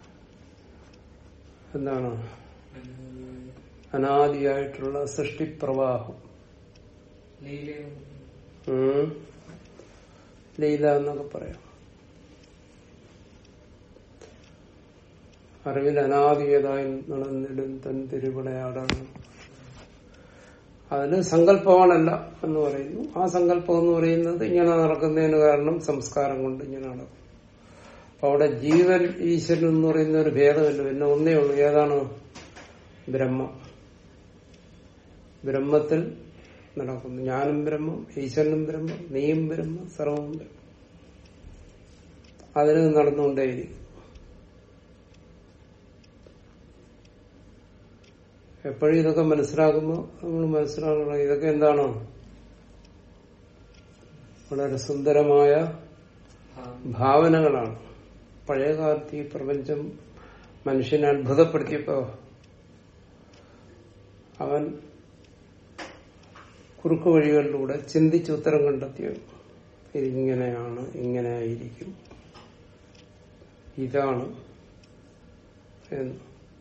എന്താണ് അനാദിയായിട്ടുള്ള സൃഷ്ടിപ്രവാഹം ലീലയും ഉം. ലീല എന്നൊക്കെ പറയാം അറിവിൽ അനാദിയതായി നടന്നിടും തൻ തിരുവിളയാടാണ് അതിന് സങ്കല്പമാണല്ല എന്ന് പറയുന്നു ആ സങ്കല്പം എന്ന് പറയുന്നത് ഇങ്ങനെ നടക്കുന്നതിന് കാരണം സംസ്കാരം കൊണ്ട് ഇങ്ങനെ നടക്കും അപ്പൊ അവിടെ ജീവൻ ഈശ്വരൻ എന്ന് പറയുന്ന ഒരു ഭേദമില്ല പിന്നെ ഒന്നേ ഉള്ളൂ ഏതാണ് ബ്രഹ്മം ബ്രഹ്മത്തിൽ നടക്കുന്നു ഞാനും ബ്രഹ്മം ഈശ്വരനും ബ്രഹ്മം നീയും ബ്രഹ്മം സർവവും ബ്രഹ്മം അതിന് നടന്നുകൊണ്ടേയിരിക്കും എപ്പോഴും ഇതൊക്കെ മനസ്സിലാക്കുമ്പോൾ നമ്മൾ മനസ്സിലാക്കണം ഇതൊക്കെ എന്താണ് വളരെ സുന്ദരമായ ഭാവനകളാണ് പഴയ കാലത്ത് ഈ പ്രപഞ്ചം മനുഷ്യനെ അത്ഭുതപ്പെടുത്തിയപ്പോ അവൻ കുറുക്കു വഴികളിലൂടെ ചിന്തിച്ച് ഉത്തരം കണ്ടെത്തിയത് ഇതിങ്ങനെയാണ് ഇങ്ങനെ ആയിരിക്കും ഇതാണ് എന്ന്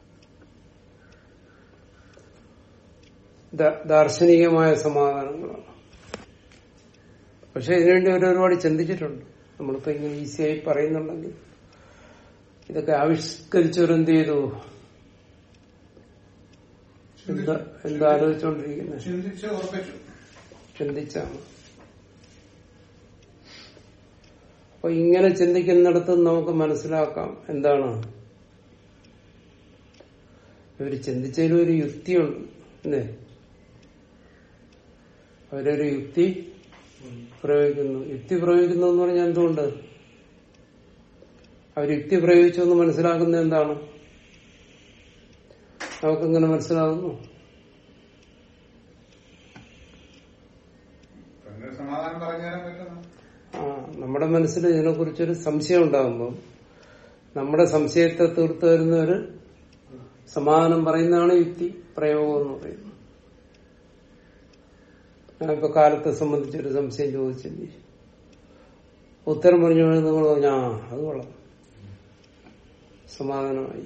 ദാ- ദാർശനികമായ സമാധാനങ്ങളാണ് പക്ഷെ ഇതിനുവേണ്ടി അവർ ഒരുപാട് ചിന്തിച്ചിട്ടുണ്ട് നമ്മളിപ്പോ ഇങ്ങനെ ഈസിയായി പറയുന്നുണ്ടെങ്കിൽ ഇതൊക്കെ ആവിഷ്കരിച്ചവരെന്ത് ചെയ്തു എന്താ എന്താ ആലോചിച്ചുകൊണ്ടിരിക്കുന്നത് ചിന്തിച്ച് ഉറപ്പിച്ചു ചിന്തിച്ചാണ് അപ്പൊ ഇങ്ങനെ ചിന്തിക്കുന്നിടത്ത് നമുക്ക് മനസ്സിലാക്കാം എന്താണ് ഇവര് ചിന്തിച്ചതിലും ഒരു യുക്തിയുണ്ട് അല്ലേ അവരൊരു യുക്തി പ്രയോഗിക്കുന്നു യുക്തി പ്രയോഗിക്കുന്നു എന്ന് പറഞ്ഞാൽ എന്തുകൊണ്ട് അവർ യുക്തി പ്രയോഗിച്ചു എന്ന് മനസ്സിലാക്കുന്നത് എന്താണ് നമുക്കിങ്ങനെ മനസ്സിലാകുന്നു പിന്നെ സമാധാനം പറഞ്ഞു തരാൻ പറ്റുന്നു ആ നമ്മുടെ മനസ്സിൽ ഇതിനെക്കുറിച്ചൊരു സംശയം ഉണ്ടാകുമ്പോൾ നമ്മുടെ സംശയത്തെ തീർത്തു വരുന്ന ഒരു സമാധാനം പറയുന്നതാണ് യുക്തി പ്രയോഗം എന്ന് പറയുന്നത് ഞാനിപ്പോ കാലത്തെ സംബന്ധിച്ചൊരു സംശയം ചോദിച്ചില്ലേ ഉത്തരം പറഞ്ഞു നിങ്ങൾ പറഞ്ഞു ആ അത് കൊള്ളാം സമാധാനമായി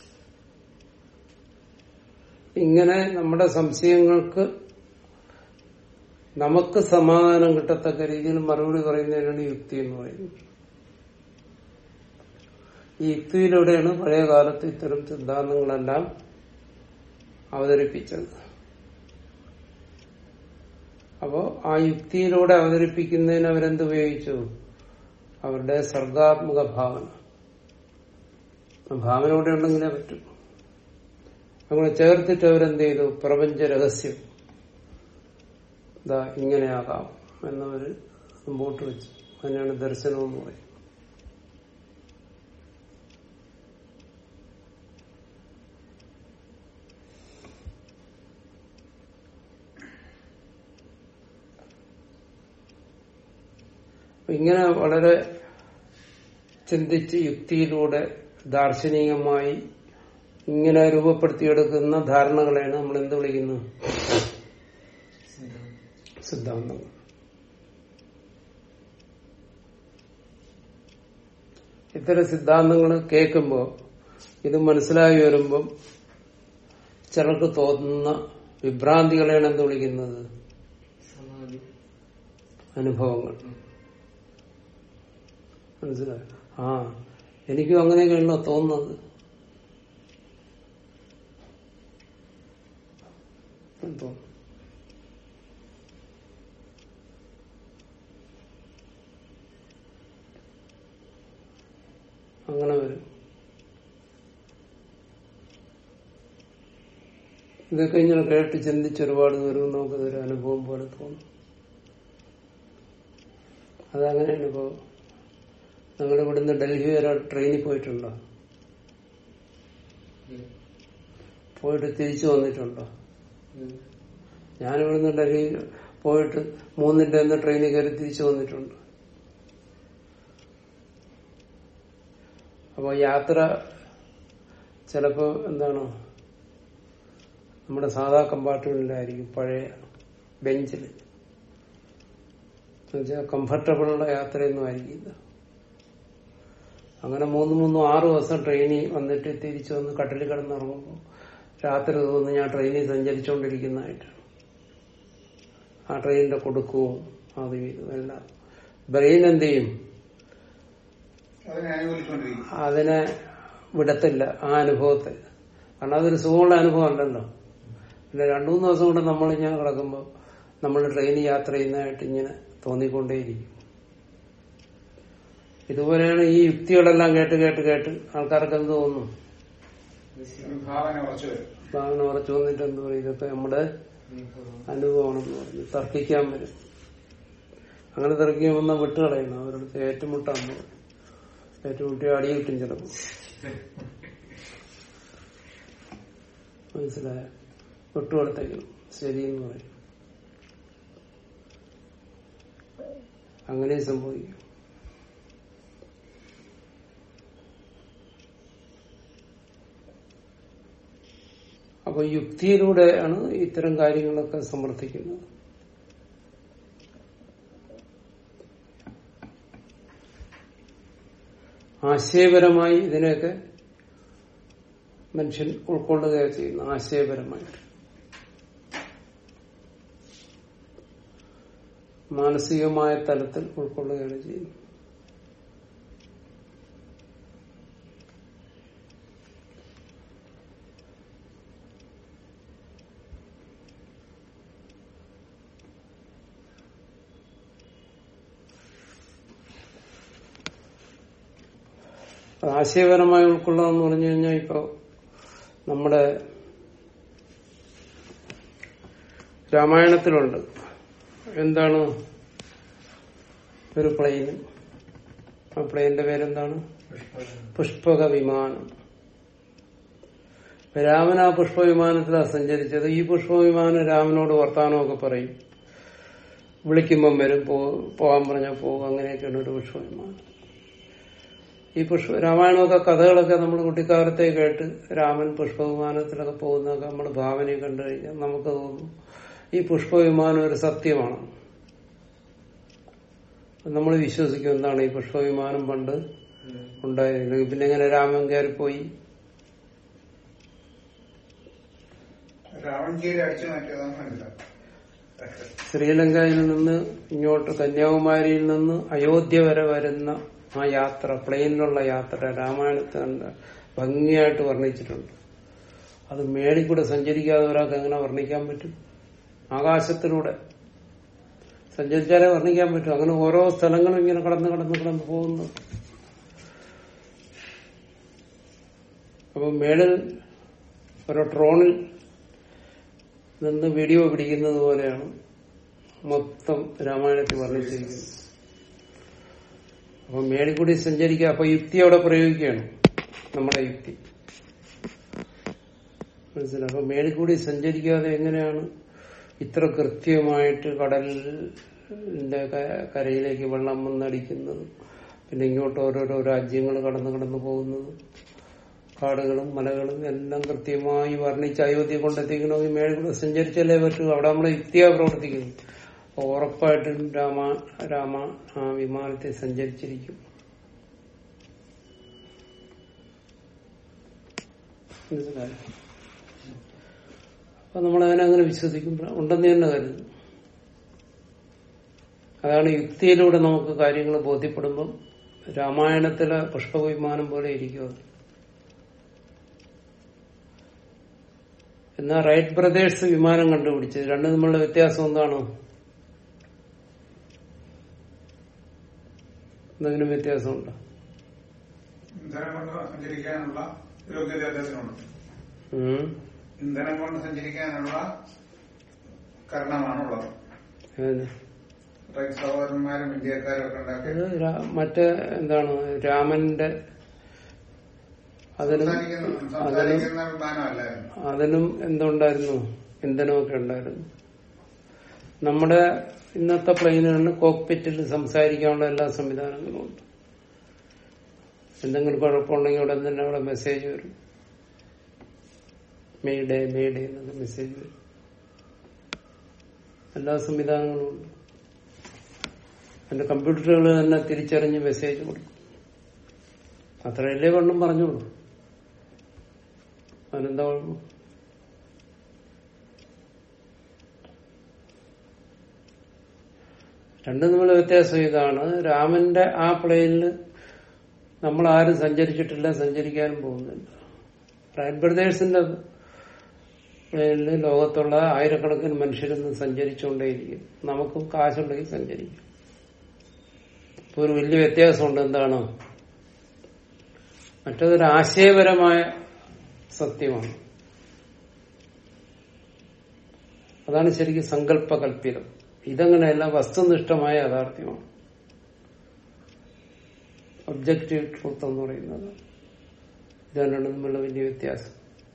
ഇങ്ങനെ നമ്മുടെ സംശയങ്ങൾക്ക് നമുക്ക് സമാധാനം കിട്ടത്തക്ക രീതിയിൽ മറുപടി പറയുന്നതിനാണ് യുക്തി എന്ന് പറയുന്നത് ഈ യുക്തിയിലൂടെയാണ് പഴയ കാലത്ത് ഇത്തരം സിദ്ധാന്തങ്ങളെല്ലാം അവതരിപ്പിച്ചത് അപ്പോ ആ യുക്തിയിലൂടെ അവതരിപ്പിക്കുന്നതിന് അവരെന്ത് ഉപയോഗിച്ചു അവരുടെ സർഗാത്മക ഭാവന ആ ഭാവന ഇവിടെ ഉണ്ടെങ്കിലേ പറ്റും അങ്ങനെ ചേർത്തിട്ട് അവരെന്ത് ചെയ്തു പ്രപഞ്ച രഹസ്യം ഇതാ ഇങ്ങനെയാകാം എന്നവര് മുമ്പോട്ട് വെച്ചു അതിനാണ് ദർശനം എന്ന് പറയുന്നത് അപ്പൊ ഇങ്ങനെ വളരെ ചിന്തിച്ച് യുക്തിയിലൂടെ ദാർശനികമായി ഇങ്ങനെ രൂപപ്പെടുത്തിയെടുക്കുന്ന ധാരണകളെയാണ് നമ്മൾ എന്ത് വിളിക്കുന്നത് സിദ്ധാന്തങ്ങൾ ഇത്തരം സിദ്ധാന്തങ്ങൾ കേൾക്കുമ്പോൾ ഇത് മനസ്സിലായി വരുമ്പം ചിലർക്ക് തോന്നുന്ന വിഭ്രാന്തികളെയാണ് എന്ത് വിളിക്കുന്നത് സമാധി അനുഭവങ്ങൾ മനസ്സിലായോ ആ എനിക്കും അങ്ങനെയൊക്കെയാണല്ലോ തോന്നുന്നത് തോന്നുന്നു അങ്ങനെ വരും ഇതൊക്കെ ഇങ്ങനെ കേട്ട് ചിന്തിച്ച് ഒരുപാട് ദൂരം നമുക്കതൊരു അനുഭവം പോലെ തോന്നും അതങ്ങനെയാണ് ഇപ്പോ നിങ്ങൾ ഇവിടുന്ന് ഡൽഹി വരെ ട്രെയിനിൽ പോയിട്ടുണ്ടോ പോയിട്ട് തിരിച്ചു വന്നിട്ടുണ്ടോ ഞാനിവിടുന്ന് ഡൽഹി പോയിട്ട് മൂന്നിന്റെ അന്ന് ട്രെയിനിൽ കയറി തിരിച്ചു വന്നിട്ടുണ്ട് അപ്പൊ യാത്ര ചിലപ്പോ എന്താണ് നമ്മുടെ കമ്പാർട്ട്മെന്റിലായിരിക്കും പഴയ ബെഞ്ചിൽ കംഫർട്ടബിൾ ഉള്ള യാത്രയൊന്നും ആയിരിക്കില്ല അങ്ങനെ മൂന്ന് മൂന്നും ആറ് ദിവസം ട്രെയിനിൽ വന്നിട്ട് തിരിച്ചു വന്ന് കട്ടിലിൽ കിടന്നിറങ്ങുമ്പോൾ രാത്രി തോന്നുന്നു ഞാൻ ട്രെയിനിൽ സഞ്ചരിച്ചുകൊണ്ടിരിക്കുന്നതായിട്ടാണ് ആ ട്രെയിനിന്റെ കൊടുക്കവും അതും ഇതും എല്ലാം ബ്രെയിൻ എന്ത് ചെയ്യും അതിനെ അനുകൂലിച്ചുകൊണ്ടിരിക്കും അതിനെ വിടത്തില്ല ആ അനുഭവത്തെ കാരണം അതൊരു സുഖമുള്ള അനുഭവം അല്ലല്ലോ പിന്നെ രണ്ടു മൂന്ന് ദിവസം കൊണ്ട് നമ്മളിങ്ങനെ കിടക്കുമ്പോൾ നമ്മൾ ട്രെയിനിൽ യാത്ര ചെയ്യുന്നതായിട്ട് ഇങ്ങനെ തോന്നിക്കൊണ്ടേയിരിക്കും ഇതുപോലെയാണ് ഈ യുക്തികളെല്ലാം കേട്ട് കേട്ട് കേട്ട് ആൾക്കാർക്ക് എന്ത് തോന്നുന്നു ഒരു ഭാവന കുറച്ച് വരും ഭാവന ഉറച്ചു വന്നിട്ട് എന്ത് പറയും ഇതൊക്കെ നമ്മുടെ അനുഭവമാണെന്ന് പറഞ്ഞു തർക്കിക്കാൻ വരും അങ്ങനെ തർക്കിക്കാൻ വന്നാൽ വിട്ടുകളയണം അവരുടെ ഏറ്റുമുട്ടാൻ പറയും ഏറ്റുമുട്ടി അടി കിട്ടും ചിലപ്പോൾ മനസ്സിലായ വിട്ടുകൊടുത്തേക്കണം ശരിയെന്ന് പറയും അങ്ങനെ സംഭവിക്കും അപ്പൊ യുക്തിയിലൂടെയാണ് ഇത്തരം കാര്യങ്ങളൊക്കെ സമർത്ഥിക്കുന്നത് ആശയപരമായി ഇതിനെയൊക്കെ മനുഷ്യൻ ഉൾക്കൊള്ളുകയാണ് ചെയ്യുന്നത് ആശയപരമായിട്ട് മാനസികമായ തലത്തിൽ ഉൾക്കൊള്ളുകയാണ് ചെയ്യുന്നത് ആശയപരമായി ഉൾക്കൊള്ളുക എന്ന് പറഞ്ഞു കഴിഞ്ഞാൽ ഇപ്പൊ നമ്മുടെ രാമായണത്തിലുണ്ട് എന്താണ് ഒരു പ്ലെയിന് ആ പ്ലെയിന്റെ പേരെന്താണ് പുഷ്പക വിമാനം ഇപ്പൊ രാമൻ ആ പുഷ്പവിമാനത്തിലാണ് സഞ്ചരിച്ചത് ഈ പുഷ്പവിമാനം രാമനോട് വർത്താനമൊക്കെ പറയും വിളിക്കുമ്പം വരും പോ- പോകാൻ പറഞ്ഞാൽ പോകും അങ്ങനെയൊക്കെയാണ് ഒരു പുഷ്പവിമാനം ഈ പുഷ്പ രാമായണമൊക്കെ കഥകളൊക്കെ നമ്മൾ കുട്ടിക്കാലത്തെ കേട്ട് രാമൻ പുഷ്പവിമാനത്തിലൊക്കെ പോകുന്നതൊക്കെ നമ്മൾ ഭാവനയെ കണ്ടു കഴിഞ്ഞാൽ നമുക്ക് തോന്നും ഈ പുഷ്പവിമാനം ഒരു സത്യമാണ് നമ്മൾ വിശ്വസിക്കും എന്താണ് ഈ പുഷ്പവിമാനം പണ്ട് ഉണ്ടായിരുന്നെങ്കിൽ പിന്നെ എങ്ങനെ രാമൻ കയറിപ്പോയി രാവൺജിയെ അടിച്ചു മാറ്റിയതാണെന്ന് മനസ്സിലാവും ശ്രീലങ്കയിൽ നിന്ന് ഇങ്ങോട്ട് കന്യാകുമാരിയിൽ നിന്ന് അയോധ്യ വരെ വരുന്ന ആ യാത്ര പ്ലെയിനിലുള്ള യാത്ര രാമായണത്തെ കണ്ട് ഭംഗിയായിട്ട് വർണ്ണിച്ചിട്ടുണ്ട് അത് മേളിക്കൂടെ സഞ്ചരിക്കാതെ ഒരാൾക്ക് എങ്ങനെ വർണ്ണിക്കാൻ പറ്റും ആകാശത്തിലൂടെ സഞ്ചരിച്ചാലേ വർണ്ണിക്കാൻ പറ്റും അങ്ങനെ ഓരോ സ്ഥലങ്ങളും ഇങ്ങനെ കടന്ന് കടന്ന് കടന്ന് പോകുന്നു അപ്പൊ മേളിൽ ഒരു ട്രോണിൽ നിന്ന് വീഡിയോ പിടിക്കുന്നത് പോലെയാണ് മൊത്തം രാമായണത്തിൽ വർണ്ണിച്ചിരിക്കുന്നത് അപ്പൊ മേളിൽ കൂടി സഞ്ചരിക്കുക അപ്പൊ യുക്തി അവിടെ പ്രയോഗിക്കുകയാണ് നമ്മുടെ യുക്തി മനസ്സിലായി അപ്പൊ മേളിൽ കൂടി സഞ്ചരിക്കാതെ എങ്ങനെയാണ് ഇത്ര കൃത്യമായിട്ട് കടലിന്റെ ക- കരയിലേക്ക് വെള്ളം വന്നടിക്കുന്നത് പിന്നെ ഇങ്ങോട്ട് ഓരോരോ രാജ്യങ്ങൾ കടന്നു കടന്നു പോകുന്നത് കാടുകളും മലകളും എല്ലാം കൃത്യമായി വർണ്ണിച്ച് അയോധ്യ കൊണ്ടെത്തിക്കണമെങ്കിൽ മേളിൽ കൂടെ സഞ്ചരിച്ചല്ലേ പറ്റൂ അവിടെ നമ്മുടെ യുക്തിയാ പ്രവർത്തിക്കുന്നു അപ്പൊ ഉറപ്പായിട്ടും രാമ രാമ ആ വിമാനത്തിൽ സഞ്ചരിച്ചിരിക്കും മനസ്സിലായോ അപ്പൊ നമ്മളതിനെ അങ്ങനെ വിശ്വസിക്കുമ്പോൾ ഉണ്ടെന്ന് തന്നെ കരുതുന്നു അതാണ് യുക്തിയിലൂടെ നമുക്ക് കാര്യങ്ങൾ ബോധ്യപ്പെടുമ്പം രാമായണത്തിലെ പുഷ്പവിമാനം പോലെ ഇരിക്കും അത് എന്നാൽ റൈറ്റ് ബ്രദേഴ്സ് വിമാനം കണ്ടുപിടിച്ചത് രണ്ടും തമ്മിലുള്ള വ്യത്യാസം എന്താണോ എന്തെങ്കിലും വ്യത്യാസമുണ്ടോ ഇന്ധനം കൊണ്ട് സഞ്ചരിക്കാനുള്ള യോഗ്യത അദ്ദേഹത്തിനുണ്ട് ഉം. ഇന്ധനം കൊണ്ട് സഞ്ചരിക്കാനുള്ള കാരണമാണുള്ളത് ഏത്? റൈറ്റ് സഹോദരന്മാരും ഇന്ത്യക്കാരും ഒക്കെ ഉണ്ടാക്കി ഇത് രാ- മറ്റേ എന്താണ് രാമന്റെ അതിനും സംസാരിക്കുന്ന അതിനും സംസാരിക്കുന്ന വിമാനമല്ലായിരുന്നു അതിനും എന്തുണ്ടായിരുന്നു ഇന്ധനമൊക്കെ ഉണ്ടായിരുന്നു നമ്മുടെ ഇന്നത്തെ പ്ലെയിനുകളിൽ കോക്പിറ്റിൽ സംസാരിക്കാനുള്ള എല്ലാ സംവിധാനങ്ങളും ഉണ്ട് എന്തെങ്കിലും കുഴപ്പമുണ്ടെങ്കിൽ ഉടൻ തന്നെ അവിടെ മെസ്സേജ് വരും മെയ്ഡേ മെയ്ഡേ എന്നൊക്കെ മെസ്സേജ് വരും എല്ലാ സംവിധാനങ്ങളും ഉണ്ട് എന്റെ കമ്പ്യൂട്ടറുകൾ തന്നെ തിരിച്ചറിഞ്ഞ് മെസ്സേജ് കൊടുക്കും അത്രയല്ലേ വെള്ളം പറഞ്ഞോളൂ അതിനെന്താ കുഴപ്പം രണ്ടും തമ്മിലുള്ള വ്യത്യാസം ഇതാണ് രാമന്റെ ആ പ്ലെയിനിൽ നമ്മൾ ആരും സഞ്ചരിച്ചിട്ടില്ല സഞ്ചരിക്കാനും പോകുന്നില്ല റൈറ്റ് ബ്രദേഴ്സിന്റെ പ്ലെയിനിൽ ലോകത്തുള്ള ആയിരക്കണക്കിന് മനുഷ്യരൊന്നും സഞ്ചരിച്ചുകൊണ്ടേയിരിക്കും നമുക്കും കാശുണ്ടെങ്കിൽ സഞ്ചരിക്കും ഇപ്പൊ ഒരു വലിയ വ്യത്യാസമുണ്ട് എന്താണ് മറ്റതൊരു ആശയപരമായ സത്യമാണ് അതാണ് ശരിക്കും സങ്കല്പകല്പിതം ഇതങ്ങനെയല്ല വസ്തുനിഷ്ഠമായ യാഥാർത്ഥ്യമാണ് ഒബ്ജക്റ്റീവ് ട്രൂത്ത് എന്ന് പറയുന്നത് ഇതാണ് തമ്മിലുള്ള വലിയ വ്യത്യാസം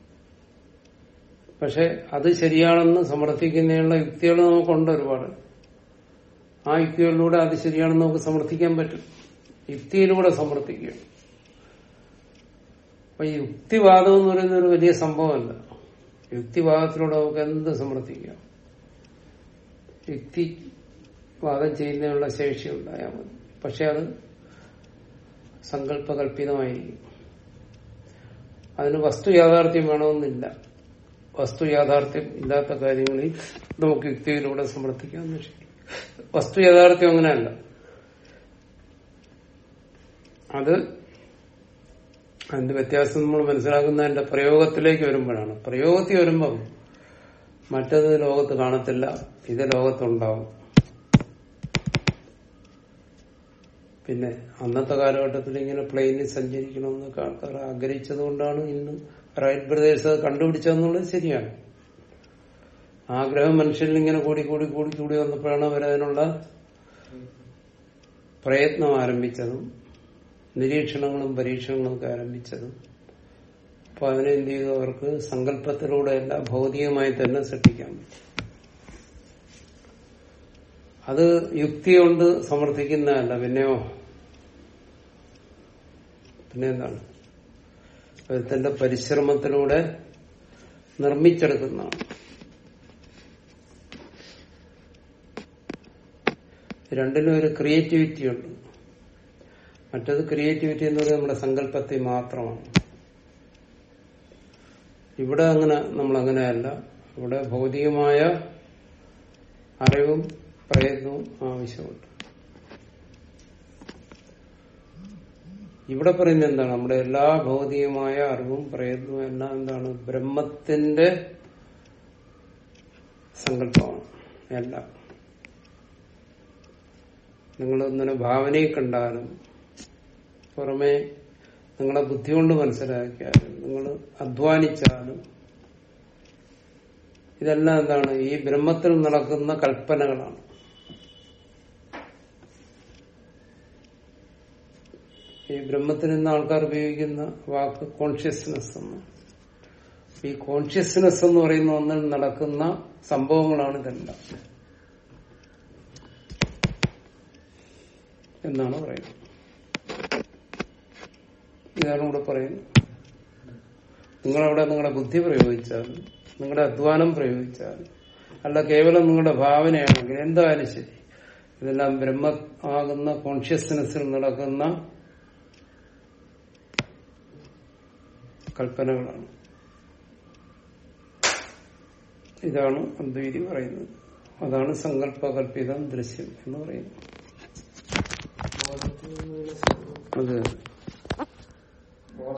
പക്ഷെ അത് ശരിയാണെന്ന് സമർത്ഥിക്കുന്നതിനുള്ള യുക്തികൾ നമുക്കുണ്ട് ഒരുപാട് ആ യുക്തികളിലൂടെ അത് ശരിയാണെന്ന് നമുക്ക് സമർത്ഥിക്കാൻ പറ്റും യുക്തിയിലൂടെ സമർത്ഥിക്കുക അപ്പൊ ഈ യുക്തിവാദം എന്ന് പറയുന്ന ഒരു വലിയ സംഭവമല്ല യുക്തിവാദത്തിലൂടെ നമുക്ക് എന്ത് സമർത്ഥിക്കാം യുക്തിവാദം ചെയ്യുന്നതിനുള്ള ശേഷി ഉണ്ടായാൽ മതി പക്ഷെ അത് സങ്കല്പകല്പിതമായിരിക്കും അതിന് വസ്തു യാഥാർത്ഥ്യം വേണമെന്നില്ല വസ്തു യാഥാർത്ഥ്യം ഇല്ലാത്ത കാര്യങ്ങളിൽ നമുക്ക് യുക്തിയിലൂടെ സമർത്ഥിക്കാമെന്ന് ശരി വസ്തു യാഥാർത്ഥ്യം അങ്ങനെയല്ല അത് അതിന്റെ വ്യത്യാസം നമ്മൾ മനസ്സിലാക്കുന്ന അതിന്റെ പ്രയോഗത്തിലേക്ക് വരുമ്പോഴാണ് പ്രയോഗത്തിൽ വരുമ്പം മറ്റത് ലോകത്ത് കാണത്തില്ല ഇത് ലോകത്തുണ്ടാവും പിന്നെ അന്നത്തെ കാലഘട്ടത്തിൽ ഇങ്ങനെ പ്ലെയിനിൽ സഞ്ചരിക്കണമെന്നൊക്കെ ആൾക്കാർ ആഗ്രഹിച്ചത് കൊണ്ടാണ് ഇന്ന് റൈറ്റ് ബ്രദേഴ്സ് അത് കണ്ടുപിടിച്ചതെന്നുള്ളത് ശരിയാണ് ആഗ്രഹം മനുഷ്യരിൽ ഇങ്ങനെ കൂടി കൂടി കൂടി കൂടി വന്നപ്പോഴാണ് അവരതിനുള്ള പ്രയത്നം ആരംഭിച്ചതും നിരീക്ഷണങ്ങളും പരീക്ഷണങ്ങളും ഒക്കെ ആരംഭിച്ചതും അപ്പൊ അതിനെ എന്ത് ചെയ്തു അവർക്ക് സങ്കല്പത്തിലൂടെയല്ല ഭൗതികമായി തന്നെ സൃഷ്ടിക്കാൻ പറ്റും അത് യുക്തി കൊണ്ട് സമർത്ഥിക്കുന്നതല്ല പിന്നെയോ പിന്നെ എന്താണ് ഒരുത്തന്റെ പരിശ്രമത്തിലൂടെ നിർമ്മിച്ചെടുക്കുന്നതാണ് രണ്ടിനും ഒരു ക്രിയേറ്റിവിറ്റി ഉണ്ട് മറ്റത് ക്രിയേറ്റിവിറ്റി എന്ന് പറയുന്നത് നമ്മുടെ സങ്കല്പത്തിൽ മാത്രമാണ് ഇവിടെ അങ്ങനെ നമ്മൾ അങ്ങനെയല്ല ഇവിടെ ഭൗതികമായ അറിവും പ്രയത്നവും ആവശ്യമുണ്ട് ഇവിടെ പറയുന്നത് എന്താണ് നമ്മുടെ എല്ലാ ഭൗതികമായ അറിവും പ്രയത്നവും എല്ലാം എന്താണ് ബ്രഹ്മത്തിന്റെ സങ്കല്പമാണ് എല്ലാം നിങ്ങൾ ഇങ്ങനെ ഭാവനയെ കണ്ടാലും പുറമെ നിങ്ങളെ ബുദ്ധി കൊണ്ട് മനസ്സിലാക്കിയാലും നിങ്ങൾ അധ്വാനിച്ചാലും ഇതെല്ലാം എന്താണ് ഈ ബ്രഹ്മത്തിൽ നടക്കുന്ന കൽപ്പനകളാണ് ഈ ബ്രഹ്മത്തിൽ നിന്ന് ആൾക്കാർ ഉപയോഗിക്കുന്ന വാക്ക് കോൺഷ്യസ്നെസ് എന്ന് ഈ കോൺഷ്യസ്നെസ് എന്ന് പറയുന്ന ഒന്നിൽ നടക്കുന്ന സംഭവങ്ങളാണ് ഇതെല്ലാം എന്നാണ് പറയുന്നത് ഇതാണ് ഇവിടെ പറയുന്നത് നിങ്ങളവിടെ നിങ്ങളുടെ ബുദ്ധി പ്രയോഗിച്ചാൽ നിങ്ങളുടെ അധ്വാനം പ്രയോഗിച്ചാൽ അല്ല കേവലം നിങ്ങളുടെ ഭാവനയാണെങ്കിൽ എന്തായാലും ശരി ഇതെല്ലാം ബ്രഹ്മ ആകുന്ന കോൺഷ്യസ്നെസ്സിൽ നടക്കുന്ന കൽപ്പനകളാണ് ഇതാണ് അദ്വൈതി പറയുന്നത് അതാണ് സങ്കല്പകൽപ്പിതം ദൃശ്യം എന്ന് പറയുന്നത് ബോധത്തിൽ നിന്നുള്ള സംഭവം അത്